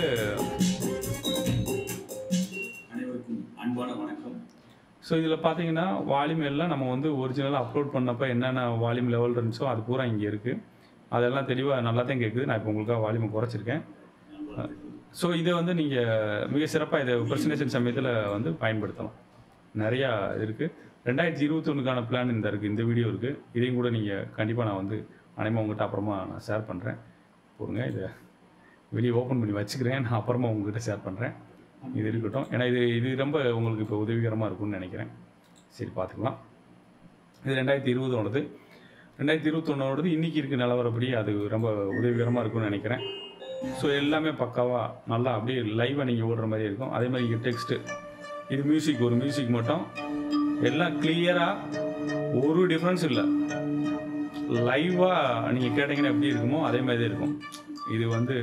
அனைவருக்கும் அன்பான வணக்கம் ஸோ இதில் பார்த்தீங்கன்னா வால்யூம் எல்லாம் நம்ம வந்து ஒரிஜினலாக அப்லோட் பண்ணப்போ என்னென்ன வால்யூம் லெவல் இருந்துச்சோ அது பூரா இங்கே இருக்குது அதெல்லாம் தெளிவாக நல்லா தான் கேட்குது நான் இப்போ உங்களுக்காக வால்யூம் குறைச்சிருக்கேன் ஸோ இதை வந்து நீங்கள் மிக சிறப்பாக இதை ப்ரெசன்டேஷன் சமயத்தில் வந்து பயன்படுத்தலாம் நிறையா இருக்குது ரெண்டாயிரத்தி இருபத்தொன்னுக்கான பிளான் இந்த இருக்குது இந்த வீடியோ இருக்குது இதையும் கூட நீங்கள் கண்டிப்பாக நான் வந்து அனைமா உங்கள்கிட்ட அப்புறமா நான் ஷேர் பண்ணுறேன் போடுங்க இதை வெளியே ஓப்பன் பண்ணி வச்சுக்கிறேன் நான் அப்புறமா உங்ககிட்ட ஷேர் பண்ணுறேன் இது இருக்கட்டும் ஏன்னா இது இது ரொம்ப உங்களுக்கு இப்போ உதவிகரமாக இருக்கும்னு நினைக்கிறேன் சரி பார்த்துக்கலாம் இது ரெண்டாயிரத்தி இருபதோடது ரெண்டாயிரத்தி இருபத்தொன்னோடது இன்றைக்கி இருக்க நிலவரப்படி அது ரொம்ப உதவிகரமாக இருக்கும்னு நினைக்கிறேன் ஸோ எல்லாமே பக்காவாக நல்லா அப்படியே லைவாக நீங்கள் ஓடுற மாதிரி இருக்கும் அதே மாதிரி இங்கே டெக்ஸ்ட்டு இது மியூசிக் ஒரு மியூசிக் மட்டும் எல்லாம் கிளியராக ஒரு டிஃப்ரென்ஸ் இல்லை லைவாக நீங்கள் கேட்டிங்கன்னா எப்படி இருக்குமோ அதே மாதிரி தான் இருக்கும் இது வந்து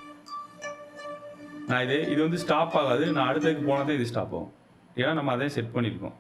நான் இது இது வந்து ஸ்டாப் ஆகாது நான் அடுத்ததுக்கு போனால் இது ஸ்டாப் ஆகும் ஏன்னா நம்ம அதே செட் பண்ணியிருக்கோம்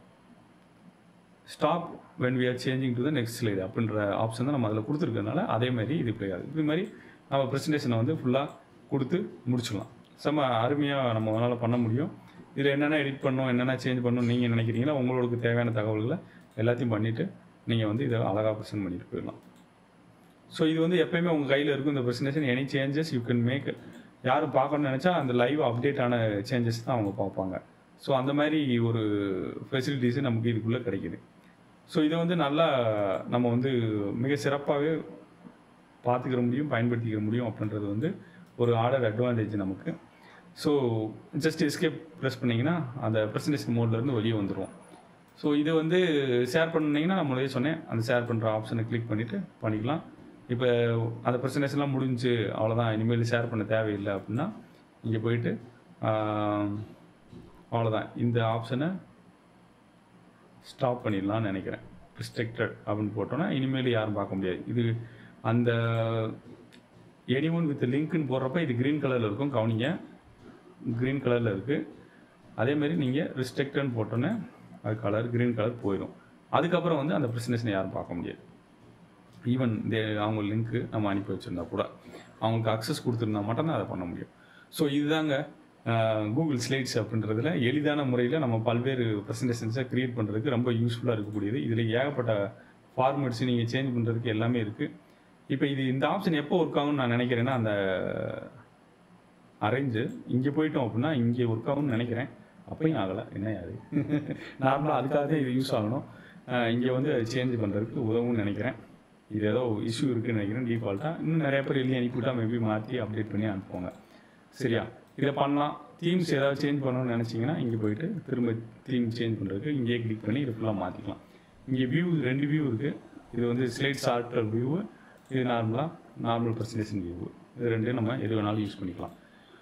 stop when we are changing to the next slide அப்படின்ற ஆப்ஷன் தான் நம்ம அதில் கொடுத்துருக்கறனால அதே மாதிரி இது ப்ளே ஆகுது இது மாதிரி நம்ம ப்ரெசன்டேஷனை வந்து ஃபுல்லாக கொடுத்து முடிச்சிடலாம் செம்ம அருமையாக நம்ம அதனால் பண்ண முடியும் இதில் என்னென்ன எடிட் பண்ணணும் என்னென்ன சேஞ்ச் பண்ணணும் நீங்கள் நினைக்கிறீங்களோ உங்களுக்கு தேவையான தகவல்களை எல்லாத்தையும் பண்ணிவிட்டு நீங்கள் வந்து இதை அழகாக ப்ரெசென்ட் பண்ணிட்டு போயிடலாம் ஸோ இது வந்து எப்பயுமே உங்கள் கையில் இருக்கும் இந்த presentation any changes you can make யாரும் பார்க்கணும்னு நினச்சா அந்த லைவ் அப்டேட் ஆன சேஞ்சஸ் தான் அவங்க பார்ப்பாங்க ஸோ அந்த மாதிரி ஒரு ஃபெசிலிட்டிஸு நமக்கு இதுக்குள்ளே கிடைக்குது ஸோ இதை வந்து நல்லா நம்ம வந்து மிக சிறப்பாகவே பார்த்துக்கிற முடியும் பயன்படுத்திக்கிற முடியும் அப்படின்றது வந்து ஒரு ஆர்டர் அட்வான்டேஜ் நமக்கு ஸோ ஜஸ்ட் எஸ்கேப் ப்ரெஸ் பண்ணிங்கன்னா அந்த ப்ரெசன்டேஷன் மோட்லேருந்து வெளியே வந்துடுவோம் ஸோ இது வந்து ஷேர் பண்ணிங்கன்னா நான் முன்னாடியே சொன்னேன் அந்த ஷேர் பண்ணுற ஆப்ஷனை கிளிக் பண்ணிவிட்டு பண்ணிக்கலாம் இப்போ அந்த ப்ரெசன்டேஷன்லாம் முடிஞ்சு அவ்வளோதான் இனிமேல் ஷேர் பண்ண தேவையில்லை அப்படின்னா இங்கே போயிட்டு ஆஹ், அவ்வளோதான் இந்த ஆப்ஷனை ஸ்டாப் பண்ணிடலாம்னு நினைக்கிறேன் ரிஸ்ட்ரிக்டட் அப்படின்னு போட்டோன்னா இனிமேல் யாரும் பார்க்க முடியாது இது அந்த எனி ஒன் வித் லிங்க்னு போடுறப்ப இது க்ரீன் கலரில் இருக்கும் கவனிங்க க்ரீன் கலரில் இருக்குது அதேமாரி நீங்கள் ரிஸ்ட்ரிக்டட்னு போட்டோன்னே அது கலர் க்ரீன் கலர் போயிடும் அதுக்கப்புறம் வந்து அந்த ப்ரெசன்டேஷனை யாரும் பார்க்க முடியாது ஈவன் தே அவங்க லிங்க்கு நம்ம அனுப்பி வச்சுருந்தா கூட அவங்களுக்கு அக்சஸ் கொடுத்துருந்தா மட்டும்தான் அதை பண்ண முடியும் ஸோ இதுதாங்க கூகுள் ஸ்லைட்ஸ் அப்படின்றதுல எளிதான முறையில் நம்ம பல்வேறு ப்ரெசன்டேஷன்ஸை க்ரியேட் பண்ணுறதுக்கு ரொம்ப யூஸ்ஃபுல்லாக இருக்கக்கூடியது இதில் ஏகப்பட்ட ஃபார்மேட்ஸ் நீங்கள் சேஞ்ச் பண்ணுறதுக்கு எல்லாமே இருக்குது இப்போ இது இந்த ஆப்ஷன் எப்போ ஒர்க் ஆகும்னு நான் நினைக்கிறேன்னா அந்த அரேஞ்சு இங்கே போயிட்டோம் அப்படின்னா இங்கே ஒர்க் ஆகும்னு நினைக்கிறேன் அப்பயும் ஆகலை என்ன அது நார்மலாக அதுக்காக தான் இது யூஸ் ஆகணும் இங்கே வந்து சேஞ்ச் பண்ணுறதுக்கு உதவும்னு நினைக்கிறேன் இது ஏதோ இஷ்யூ இருக்குன்னு நினைக்கிறேன் டிஃபால்ட்டாக இன்னும் நிறைய பேர் எழுதி அனுப்பிவிட்டா மேபி மாற்றி அப்டேட் பண்ணி அனுப்புவாங்க சரியா இதை பண்ணலாம் தீம்ஸ் ஏதாவது சேஞ்ச் பண்ணணும்னு நினச்சிங்கன்னா இங்கே போயிட்டு திரும்ப தீம் சேஞ்ச் பண்ணுறதுக்கு இங்கேயே கிளிக் பண்ணி இது ஃபுல்லாக மாற்றிக்கலாம் இங்கே வியூ ரெண்டு வியூ இருக்குது இது வந்து ஸ்லைட் சார்ட்டர் வியூவு இது நார்மலாக நார்மல் ப்ரெசன்டேஷன் வியூவு இது ரெண்டையும் நம்ம எது வேணாலும் யூஸ் பண்ணிக்கலாம்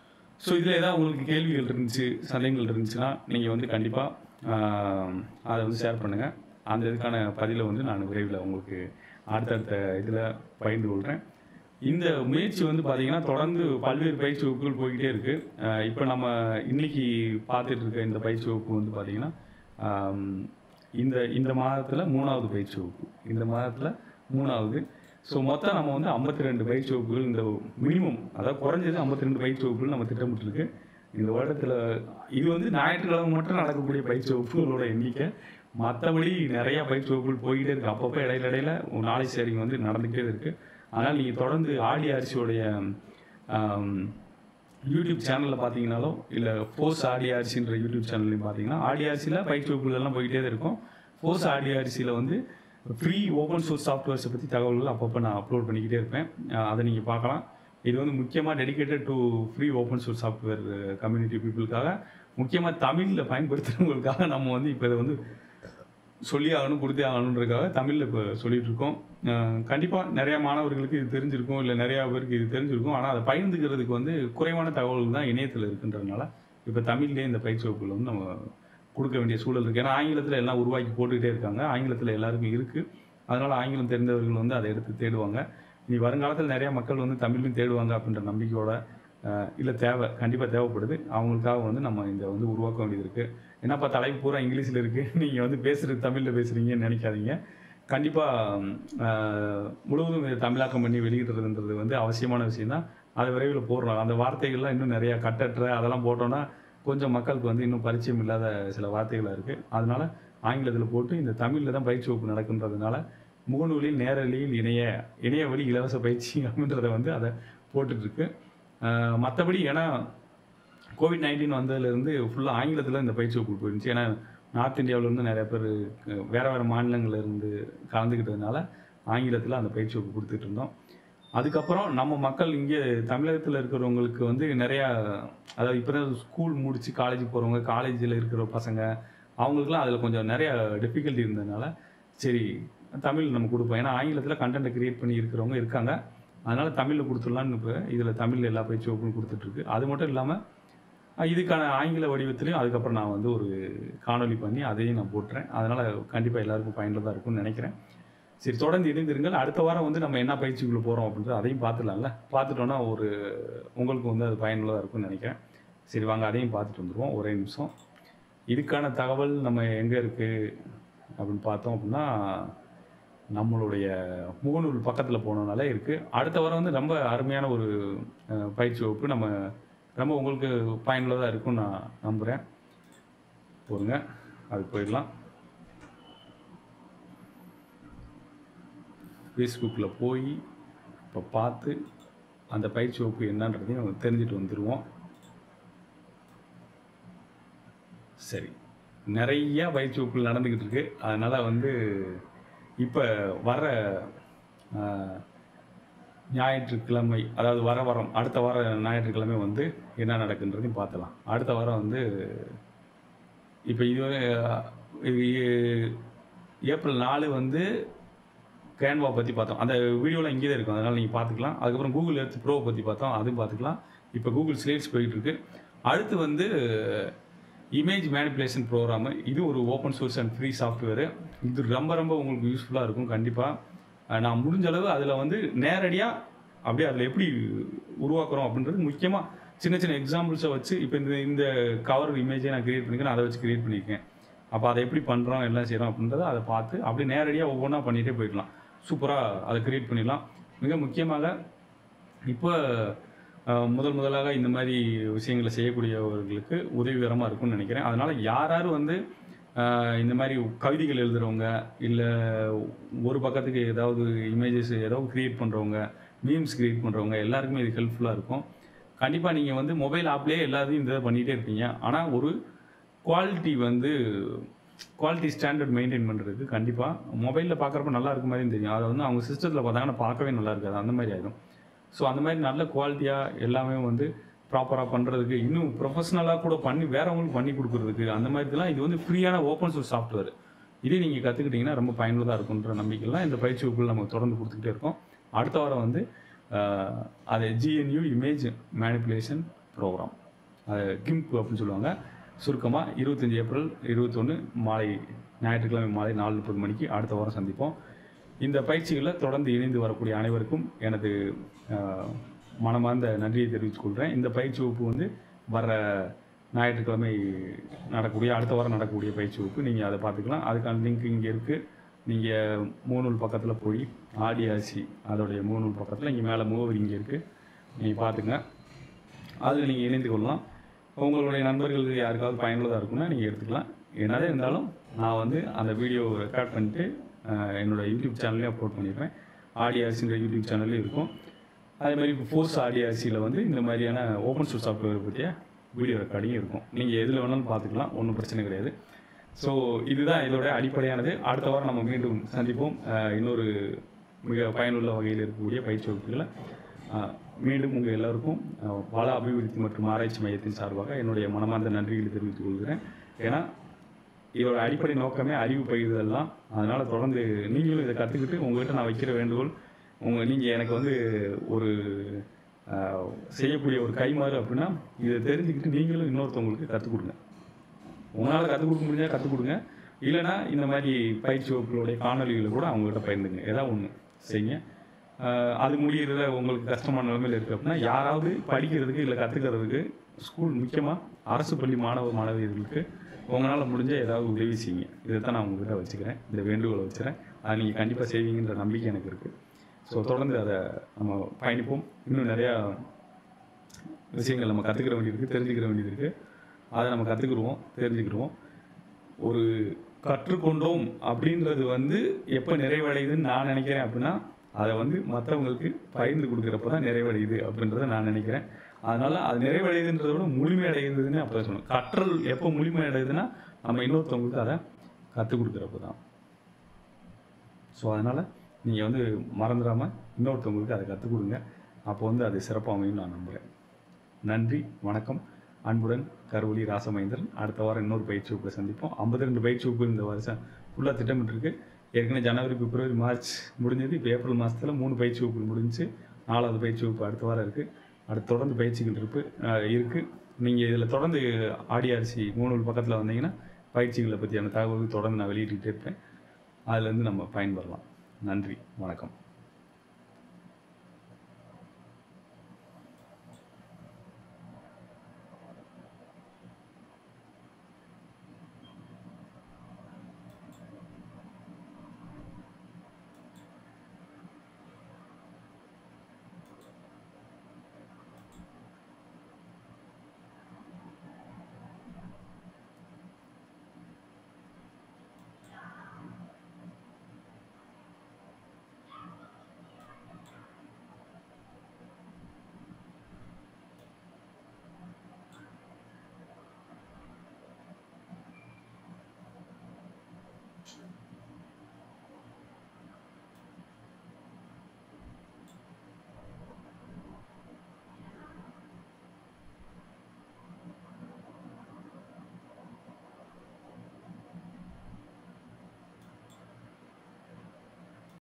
ஸோ இதில் ஏதாவது உங்களுக்கு கேள்விகள் இருந்துச்சு சந்தேகங்கள் இருந்துச்சுன்னா நீங்கள் வந்து கண்டிப்பாக அதை வந்து ஷேர் பண்ணுங்கள் அந்த இதுக்கான பதிலை வந்து நான் விரைவில் உங்களுக்கு அடுத்தடுத்த இதில் பகிர்ந்து கொள்கிறேன் இந்த முயற்சி வந்து பார்த்தீங்கன்னா தொடர்ந்து பல்வேறு பயிற்சி வகுப்புகள் போய்கிட்டே இருக்குது இப்போ நம்ம இன்னைக்கு பார்த்துட்டு இருக்க இந்த பயிற்சி வகுப்பு வந்து பார்த்தீங்கன்னா ஆம், இந்த இந்த மாதத்தில் மூணாவது பயிற்சி வகுப்பு இந்த மாதத்தில் மூணாவது ஸோ மொத்தம் நம்ம வந்து ஐம்பத்தி ரெண்டு பயிற்சி வகுப்புகள் இந்த மினிமம் அதாவது குறைஞ்சது ஐம்பத்தி ரெண்டு பயிற்சி வகுப்புகள் நம்ம திட்டமிட்டிருக்கு இந்த வருடத்தில் இது வந்து ஞாயிற்றுக்கிழமை மட்டும் நடக்கக்கூடிய பயிற்சி வகுப்புகளோட எண்ணிக்கை மற்றபடி நிறைய பயிற்சி வகுப்புகள் போய்கிட்டே இருக்கு அப்பப்போ இடையில இடையில ஒரு நாலேஜ் ஷேரிங் வந்து நடந்துகிட்டே இருக்கு அதனால் நீங்கள் தொடர்ந்து ஆடி அரிசியோடைய ஆம், யூடியூப் சேனலில் பார்த்தீங்கனாலும் இல்லை ஃபோர்ஸ் ஆடி அரிசின்ற யூடியூப் சேனல்லையும் பார்த்தீங்கன்னா ஆடி அரிசியில் பயிற்சி வகுப்புகள்லாம் போய்கிட்டே தான் இருக்கும் ஃபோர்ஸ் ஆடி அரிசியில் வந்து ஃப்ரீ ஓப்பன் சோர்ஸ் சாஃப்ட்வேர்ஸை பற்றி தகவல்கள் அப்பப்போ நான் அப்லோட் பண்ணிக்கிட்டே இருப்பேன் அஹ் அதை நீங்கள் பார்க்கலாம் இது வந்து முக்கியமாக dedicated to free open source software community பீப்புளுக்காக முக்கியமாக தமிழில் பயன்படுத்துகிறவங்களுக்காக நம்ம வந்து இப்போ இதை வந்து சொல்லி ஆகணும் கொடுத்தே ஆகணுன்றதுக்காக தமிழில் இப்போ சொல்லிட்டு இருக்கோம் கண்டிப்பாக நிறைய மாணவர்களுக்கு இது தெரிஞ்சிருக்கும் இல்லை நிறையா பேருக்கு இது தெரிஞ்சிருக்கும் ஆனால் அதை பகிர்ந்துக்கிறதுக்கு வந்து குறைவான தகவல்கள் தான் இணையத்தில் இருக்குன்றதுனால இப்போ தமிழ்லேயே இந்த பயிற்சி வகுப்புகள் வந்து நம்ம கொடுக்க வேண்டிய சூழல் இருக்குது ஏன்னா ஆங்கிலத்தில் எல்லாம் உருவாக்கி போட்டுக்கிட்டே இருக்காங்க ஆங்கிலத்தில் எல்லாருக்கும் இருக்குது அதனால் ஆங்கிலம் தெரிந்தவர்கள் வந்து அதை எடுத்து தேடுவாங்க இனி வருங்காலத்தில் நிறைய மக்கள் வந்து தமிழும் தேடுவாங்க அப்படின்ற நம்பிக்கையோட இல்லை தேவை கண்டிப்பாக தேவைப்படுது அவங்களுக்காக வந்து நம்ம இந்த வந்து உருவாக்க வேண்டியது இருக்குது என்னப்பா தலைப்பு பூரா இங்கிலீஷில் இருக்குது நீங்கள் வந்து பேசுகிறது தமிழில் பேசுகிறீங்கன்னு நினைக்காதீங்க கண்டிப்பாக முழுவதும் இதை தமிழாக்கம் பண்ணி வெளியிடுறதுன்றது வந்து அவசியமான விஷயம்தான் அதை விரைவில் போடுறோம் அந்த வார்த்தைகள்லாம் இன்னும் நிறையா கட்டற்ற அதெல்லாம் போட்டோன்னா கொஞ்சம் மக்களுக்கு வந்து இன்னும் பரிச்சயம் இல்லாத சில வார்த்தைகளாக இருக்குது அதனால ஆங்கிலத்தில் போட்டு இந்த தமிழில் தான் பயிற்சி வகுப்பு நடக்குன்றதுனால முகநூலில் நேரலியில் இணைய இணைய வழி இலவச பயிற்சி அப்படின்றத வந்து அதை போட்டுட்ருக்கு மற்றபடி ஏன்னா கோவிட் நைன்டீன் வந்ததுலேருந்து ஃபுல்லாக ஆங்கிலத்தில் இந்த பயிற்சி வகுப்பு போயிருந்துச்சு ஏன்னா நார்த் இந்தியாவிலேருந்து நிறைய பேர் அஹ், வேற வேறு மாநிலங்கள்ல இருந்து கலந்துக்கிட்டதுனால ஆங்கிலத்தில் அந்த பயிற்சி வகுப்பு கொடுத்துட்டு இருந்தோம் அதுக்கப்புறம் நம்ம மக்கள் இங்கே தமிழகத்தில் இருக்கிறவங்களுக்கு வந்து நிறையா அதாவது இப்போ தான் ஸ்கூல் முடித்து காலேஜ் போகிறவங்க காலேஜில் இருக்கிற பசங்க அவங்களுக்குலாம் அதில் கொஞ்சம் நிறைய டிஃபிகல்ட்டி இருந்ததுனால சரி தமிழ் நம்ம கொடுப்போம் ஏன்னா ஆங்கிலத்தில் கண்டென்ட்டை கிரியேட் பண்ணி இருக்கிறவங்க இருக்காங்க அதனால் தமிழில் கொடுத்துடலான்னு இப்போ இதில் தமிழ் எல்லா பயிற்சி வகுப்பும் கொடுத்துட்ருக்கு அது மட்டும் இல்லாமல் இதுக்கான ஆங்கில வடிவத்திலையும் அதுக்கப்புறம் நான் வந்து ஒரு காணொளி பண்ணி அதையும் நான் போட்டுறேன் அதனால் கண்டிப்பாக எல்லாருக்கும் பயனுள்ளதாக இருக்கும்னு நினைக்கிறேன் சரி தொடர்ந்து இணைந்திருங்கள் அடுத்த வாரம் வந்து நம்ம என்ன பயிற்சிக்குள்ளே போகிறோம் அப்படின்றது அதையும் பார்த்துடலாம்ல பார்த்துட்டோன்னா ஒரு உங்களுக்கு வந்து அது பயனுள்ளதாக இருக்கும்னு நினைக்கிறேன் சரி வாங்க அதையும் பார்த்துட்டு வந்துடுவோம் ஒரே நிமிஷம் இதுக்கான தகவல் நம்ம எங்கே இருக்குது அப்படின்னு பார்த்தோம் அப்படின்னா நம்மளுடைய முகநூல் பக்கத்தில் போனோம்னாலே இருக்குது அடுத்த வாரம் வந்து ரொம்ப அருமையான ஒரு அஹ், பயிற்சி வகுப்பு நம்ம ரொம்ப உங்களுக்கு பயனுள்ளதாக இருக்கும்னு நான் நம்புகிறேன் போருங்க அது போயிடலாம் ஃபேஸ்புக்கில் போய் இப்போ பார்த்து அந்த பயிற்சி வகுப்பு என்னன்றதையும் நம்ம தெரிஞ்சுட்டு வந்துடுவோம் சரி நிறைய பயிற்சி வகுப்புகள் நடந்துக்கிட்டு இருக்கு அதனால் வந்து இப்போ வர ஆஹ், ஞாயிற்றுக்கிழமை அதாவது வர வாரம் அடுத்த வார ஞாயிற்றுக்கிழமை வந்து என்ன நடக்குன்றதையும் பார்த்தலாம் அடுத்த வாரம் வந்து இப்போ இது அஹ், இது ஏப்ரல் நாலு வந்து கேன்வா பற்றி பார்த்தோம் அந்த வீடியோலாம் இங்கே தான் இருக்கும் அதனால் நீங்கள் பார்த்துக்கலாம் அதுக்கப்புறம் கூகுள் எர்த் ப்ரோ பற்றி பார்த்தோம் அதுவும் பார்த்துக்கலாம் இப்போ கூகுள் ஸ்லேட்ஸ் போயிட்டு இருக்கு அடுத்து வந்து இமேஜ் மேனிப்புலேஷன் ப்ரோக்ராமு இது ஒரு open source and free software இது ரொம்ப ரொம்ப உங்களுக்கு யூஸ்ஃபுல்லாக இருக்கும் கண்டிப்பாக நான் முடிஞ்ச அளவு அதில் வந்து நேரடியாக அப்படியே அதில் எப்படி உருவாக்குறோம் அப்படின்றது முக்கியமாக சின்ன சின்ன எக்ஸாம்பிள்ஸை வச்சு இப்போ இந்த இந்த கவர் இமேஜை நான் கிரியேட் பண்ணியிருக்கேன் அதை வச்சு கிரியேட் பண்ணியிருக்கேன் அப்போ அதை எப்படி பண்ணுறோம் எல்லாம் செய்கிறோம் அப்படின்றத அதை பார்த்து அப்படியே நேரடியாக ஒவ்வொன்றா பண்ணிகிட்டே போயிடலாம் சூப்பராக அதை கிரியேட் பண்ணிடலாம் மிக முக்கியமாக இப்போ அஹ், முதல் முதலாக இந்த மாதிரி விஷயங்களை செய்யக்கூடியவர்களுக்கு உதவிகரமாக இருக்கும்னு நினைக்கிறேன் அதனால் யார் யார் வந்து அஹ், இந்த மாதிரி கவிதைகள் எழுதுகிறவங்க இல்லை ஒரு பக்கத்துக்கு ஏதாவது இமேஜஸ் ஏதாவது க்ரியேட் பண்ணுறவங்க மீம்ஸ் க்ரியேட் பண்ணுறவங்க எல்லாருக்குமே இது ஹெல்ப்ஃபுல்லாக இருக்கும் கண்டிப்பாக நீங்கள் வந்து மொபைல் ஆப்லேயே எல்லாத்தையும் இந்த இதை பண்ணிகிட்டே இருப்பீங்க ஆனால் ஒரு குவாலிட்டி வந்து குவாலிட்டி ஸ்டாண்டர்ட் மெயின்டைன் பண்ணுறதுக்கு கண்டிப்பாக மொபைலில் பார்க்குறப்ப நல்லா இருக்க மாதிரி தெரியும் அதை வந்து அவங்க சிஸ்டத்தில் பார்த்தாங்கன்னா பார்க்கவே நல்லா இருக்காது அந்த மாதிரி ஆகிடும் ஸோ அந்த மாதிரி நல்ல குவாலிட்டியாக எல்லாமே வந்து ப்ராப்பராக பண்ணுறதுக்கு இன்னும் ப்ரொஃபஷ்னலாக கூட பண்ணி வேறவங்களுக்கு பண்ணி கொடுக்குறதுக்கு அந்த மாதிரிலாம் இது வந்து ஃப்ரீயான ஓப்பன் சோர்ஸ் சாஃப்ட்வேர் இதே நீங்கள் கற்றுக்கிட்டிங்கன்னா ரொம்ப பயனுள்ளதாக இருக்குன்ற நம்பிக்கைலாம் இந்த பயிற்சி வகுப்புகள் நம்ம தொடர்ந்து கொடுத்துக்கிட்டே இருக்கோம் அடுத்த வாரம் வந்து ஆஹ், அது ஜிஎன்யூ இமேஜ் மேனிப்புலேஷன் ப்ரோக்ராம் அது கிம்ப் அப்படின்னு சொல்லுவாங்க சுருக்கமாக இருபத்தஞ்சி ஏப்ரல் இருபத்தொன்று மாலை ஞாயிற்றுக்கிழமை மாலை நாலு முப்பது மணிக்கு அடுத்த வாரம் சந்திப்போம் இந்த பயிற்சிகளில் தொடர்ந்து இணைந்து வரக்கூடிய அனைவருக்கும் எனது ஆஹ், மனமார்ந்த நன்றியை தெரிவித்துக் கொள்கிறேன் இந்த பயிற்சி வகுப்பு வந்து வர ஞாயிற்றுக்கிழமை நடக்கக்கூடிய அடுத்த வாரம் நடக்கக்கூடிய பயிற்சி வகுப்பு நீங்கள் அதை பார்த்துக்கலாம் அதுக்கான லிங்க் இங்கே இருக்குது நீங்கள் மூணூல் பக்கத்தில் போய் ஆடியாசி அதோடைய மூணூல் பக்கத்தில் இங்கே மேலே முகவரி இங்கே இருக்குது நீங்கள் பார்த்துங்க அதில் நீங்கள் இணைந்து கொள்ளலாம் உங்களுடைய நண்பர்களுக்கு யாருக்காவது பயனுள்ளதாக இருக்குன்னா நீங்கள் எடுத்துக்கலாம் என்னதான் இருந்தாலும் நான் வந்து அந்த வீடியோ ரெக்கார்ட் பண்ணிட்டு அஹ், என்னோட யூடியூப் சேனல்லையும் அப்லோட் பண்ணிடுறேன் ஆடியாசின்ற யூடியூப் சேனல்லையும் இருக்கும் அதே மாதிரி இப்போ ஃபோர்ஸ் ஆடியாசியில் வந்து இந்த மாதிரியான ஓப்பன் சோர்ஸ் சாஃப்ட்வேர் பற்றிய வீடியோ ரெக்கார்டிங் இருக்கும் நீங்கள் எதில் வேணாலும் பார்த்துக்கலாம் ஒன்றும் பிரச்சனை கிடையாது ஸோ இதுதான் இதோட அடிப்படையானது அடுத்த வாரம் நம்ம மீண்டும் சந்திப்போம் அஹ், இன்னொரு மிக பயனுள்ள வகையில் இருக்கக்கூடிய பயிற்சி வகுப்புகளை அஹ், மீண்டும் உங்கள் எல்லாருக்கும் அஹ், வள அபிவிருத்தி மற்றும் ஆராய்ச்சி மையத்தின் சார்பாக என்னுடைய மனமார்ந்த நன்றிகளை தெரிவித்துக் கொள்கிறேன் ஏன்னா இதோட அடிப்படை நோக்கமே அறிவு பகிர்தல் தான் அதனால் தொடர்ந்து நீங்களும் இதை கற்றுக்கிட்டு உங்கள்கிட்ட நான் வைக்கிற வேண்டுகோள் உங்கள் நீங்கள் எனக்கு வந்து ஒரு ஆஹ், செய்யக்கூடிய ஒரு கைமாறு அப்படின்னா இதை தெரிஞ்சுக்கிட்டு நீங்களும் இன்னொருத்தவங்களுக்கு கற்றுக் கொடுங்க உங்களால் கற்றுக் கொடுக்க முடிஞ்சால் கற்றுக் கொடுங்க இல்லைன்னா இந்த மாதிரி பயிற்சி வகுப்புகளுடைய காணொலிகளை கூட அவங்ககிட்ட பகிர்ந்துங்க ஏதாவது ஒன்று செய்யுங்க ஆஹ் அது முடியறத உங்களுக்கு கஷ்டமான நிலைமையில் இருக்குது அப்படின்னா யாராவது படிக்கிறதுக்கு இல்லை கற்றுக்கிறதுக்கு ஸ்கூல் முக்கியமாக அரசு பள்ளி மாணவ மாணவியர்களுக்கு உங்களால் முடிஞ்ச ஏதாவது உதவி செய்யுங்க இதை தான் நான் உங்ககிட்ட வச்சுக்கிறேன் இந்த வேண்டுகோளை வச்சுக்கிறேன் அதை நீங்கள் கண்டிப்பாக செய்வீங்கன்ற நம்பிக்கை எனக்கு இருக்குது ஸோ தொடர்ந்து அதை நம்ம பயணிப்போம் இன்னும் நிறையா விஷயங்கள் நம்ம கற்றுக்கிற வேண்டியது இருக்குது தெரிஞ்சுக்கிற வேண்டியது இருக்குது அதை நம்ம கற்றுக்குருவோம் தெரிஞ்சுக்கிடுவோம் ஒரு கற்றுக்கொண்டோம் அப்படின்றது வந்து எப்போ நிறைவடையுதுன்னு நான் நினைக்கிறேன் அப்படின்னா அதை வந்து மற்றவங்களுக்கு பகிர்ந்து கொடுக்குறப்ப தான் நிறைவடையுது அப்படின்றத நான் நினைக்கிறேன் அதனால் அது நிறைவடையுதுன்றத விட முழுமையடையுதுன்னு அப்போ சொல்லணும் கற்றல் எப்போ முழுமையடையுதுன்னா நம்ம இன்னொருத்தவங்களுக்கு அதை கற்றுக் கொடுக்குறப்ப தான் ஸோ அதனால் நீங்கள் வந்து மறந்துடாமல் இன்னொருத்தவங்களுக்கு அதை கற்றுக் கொடுங்க அப்போ வந்து அது சிறப்பாக அமையும் நான் நம்புகிறேன் நன்றி வணக்கம் அன்புடன் கருவொலி ராசமேந்திரன் அடுத்த வாரம் இன்னொரு பயிற்சி வகுப்பில் சந்திப்போம் 52 ரெண்டு பயிற்சி வகுப்பு இந்த வருஷம் ஃபுல்லாக திட்டமிட்டிருக்கு ஏற்கனவே ஜனவரி பிப்ரவரி மார்ச் முடிஞ்சது இப்போ ஏப்ரல் மாதத்தில் மூணு பயிற்சி வகுப்பு முடிஞ்சு நாலாவது பயிற்சி வகுப்பு அடுத்த வாரம் இருக்குது அடுத்து தொடர்ந்து பயிற்சிகள் இருப்பு அஹ் இருக்குது நீங்கள் இதில் தொடர்ந்து ஆடியாரிசி மூணு பக்கத்தில் வந்தீங்கன்னா பயிற்சிகளை பற்றியான தகவல் தொடர்ந்து நான் வெளியிட்டுக்கிட்டே இருப்பேன் அதுலேருந்து நம்ம பயன்பெறலாம் நன்றி வணக்கம்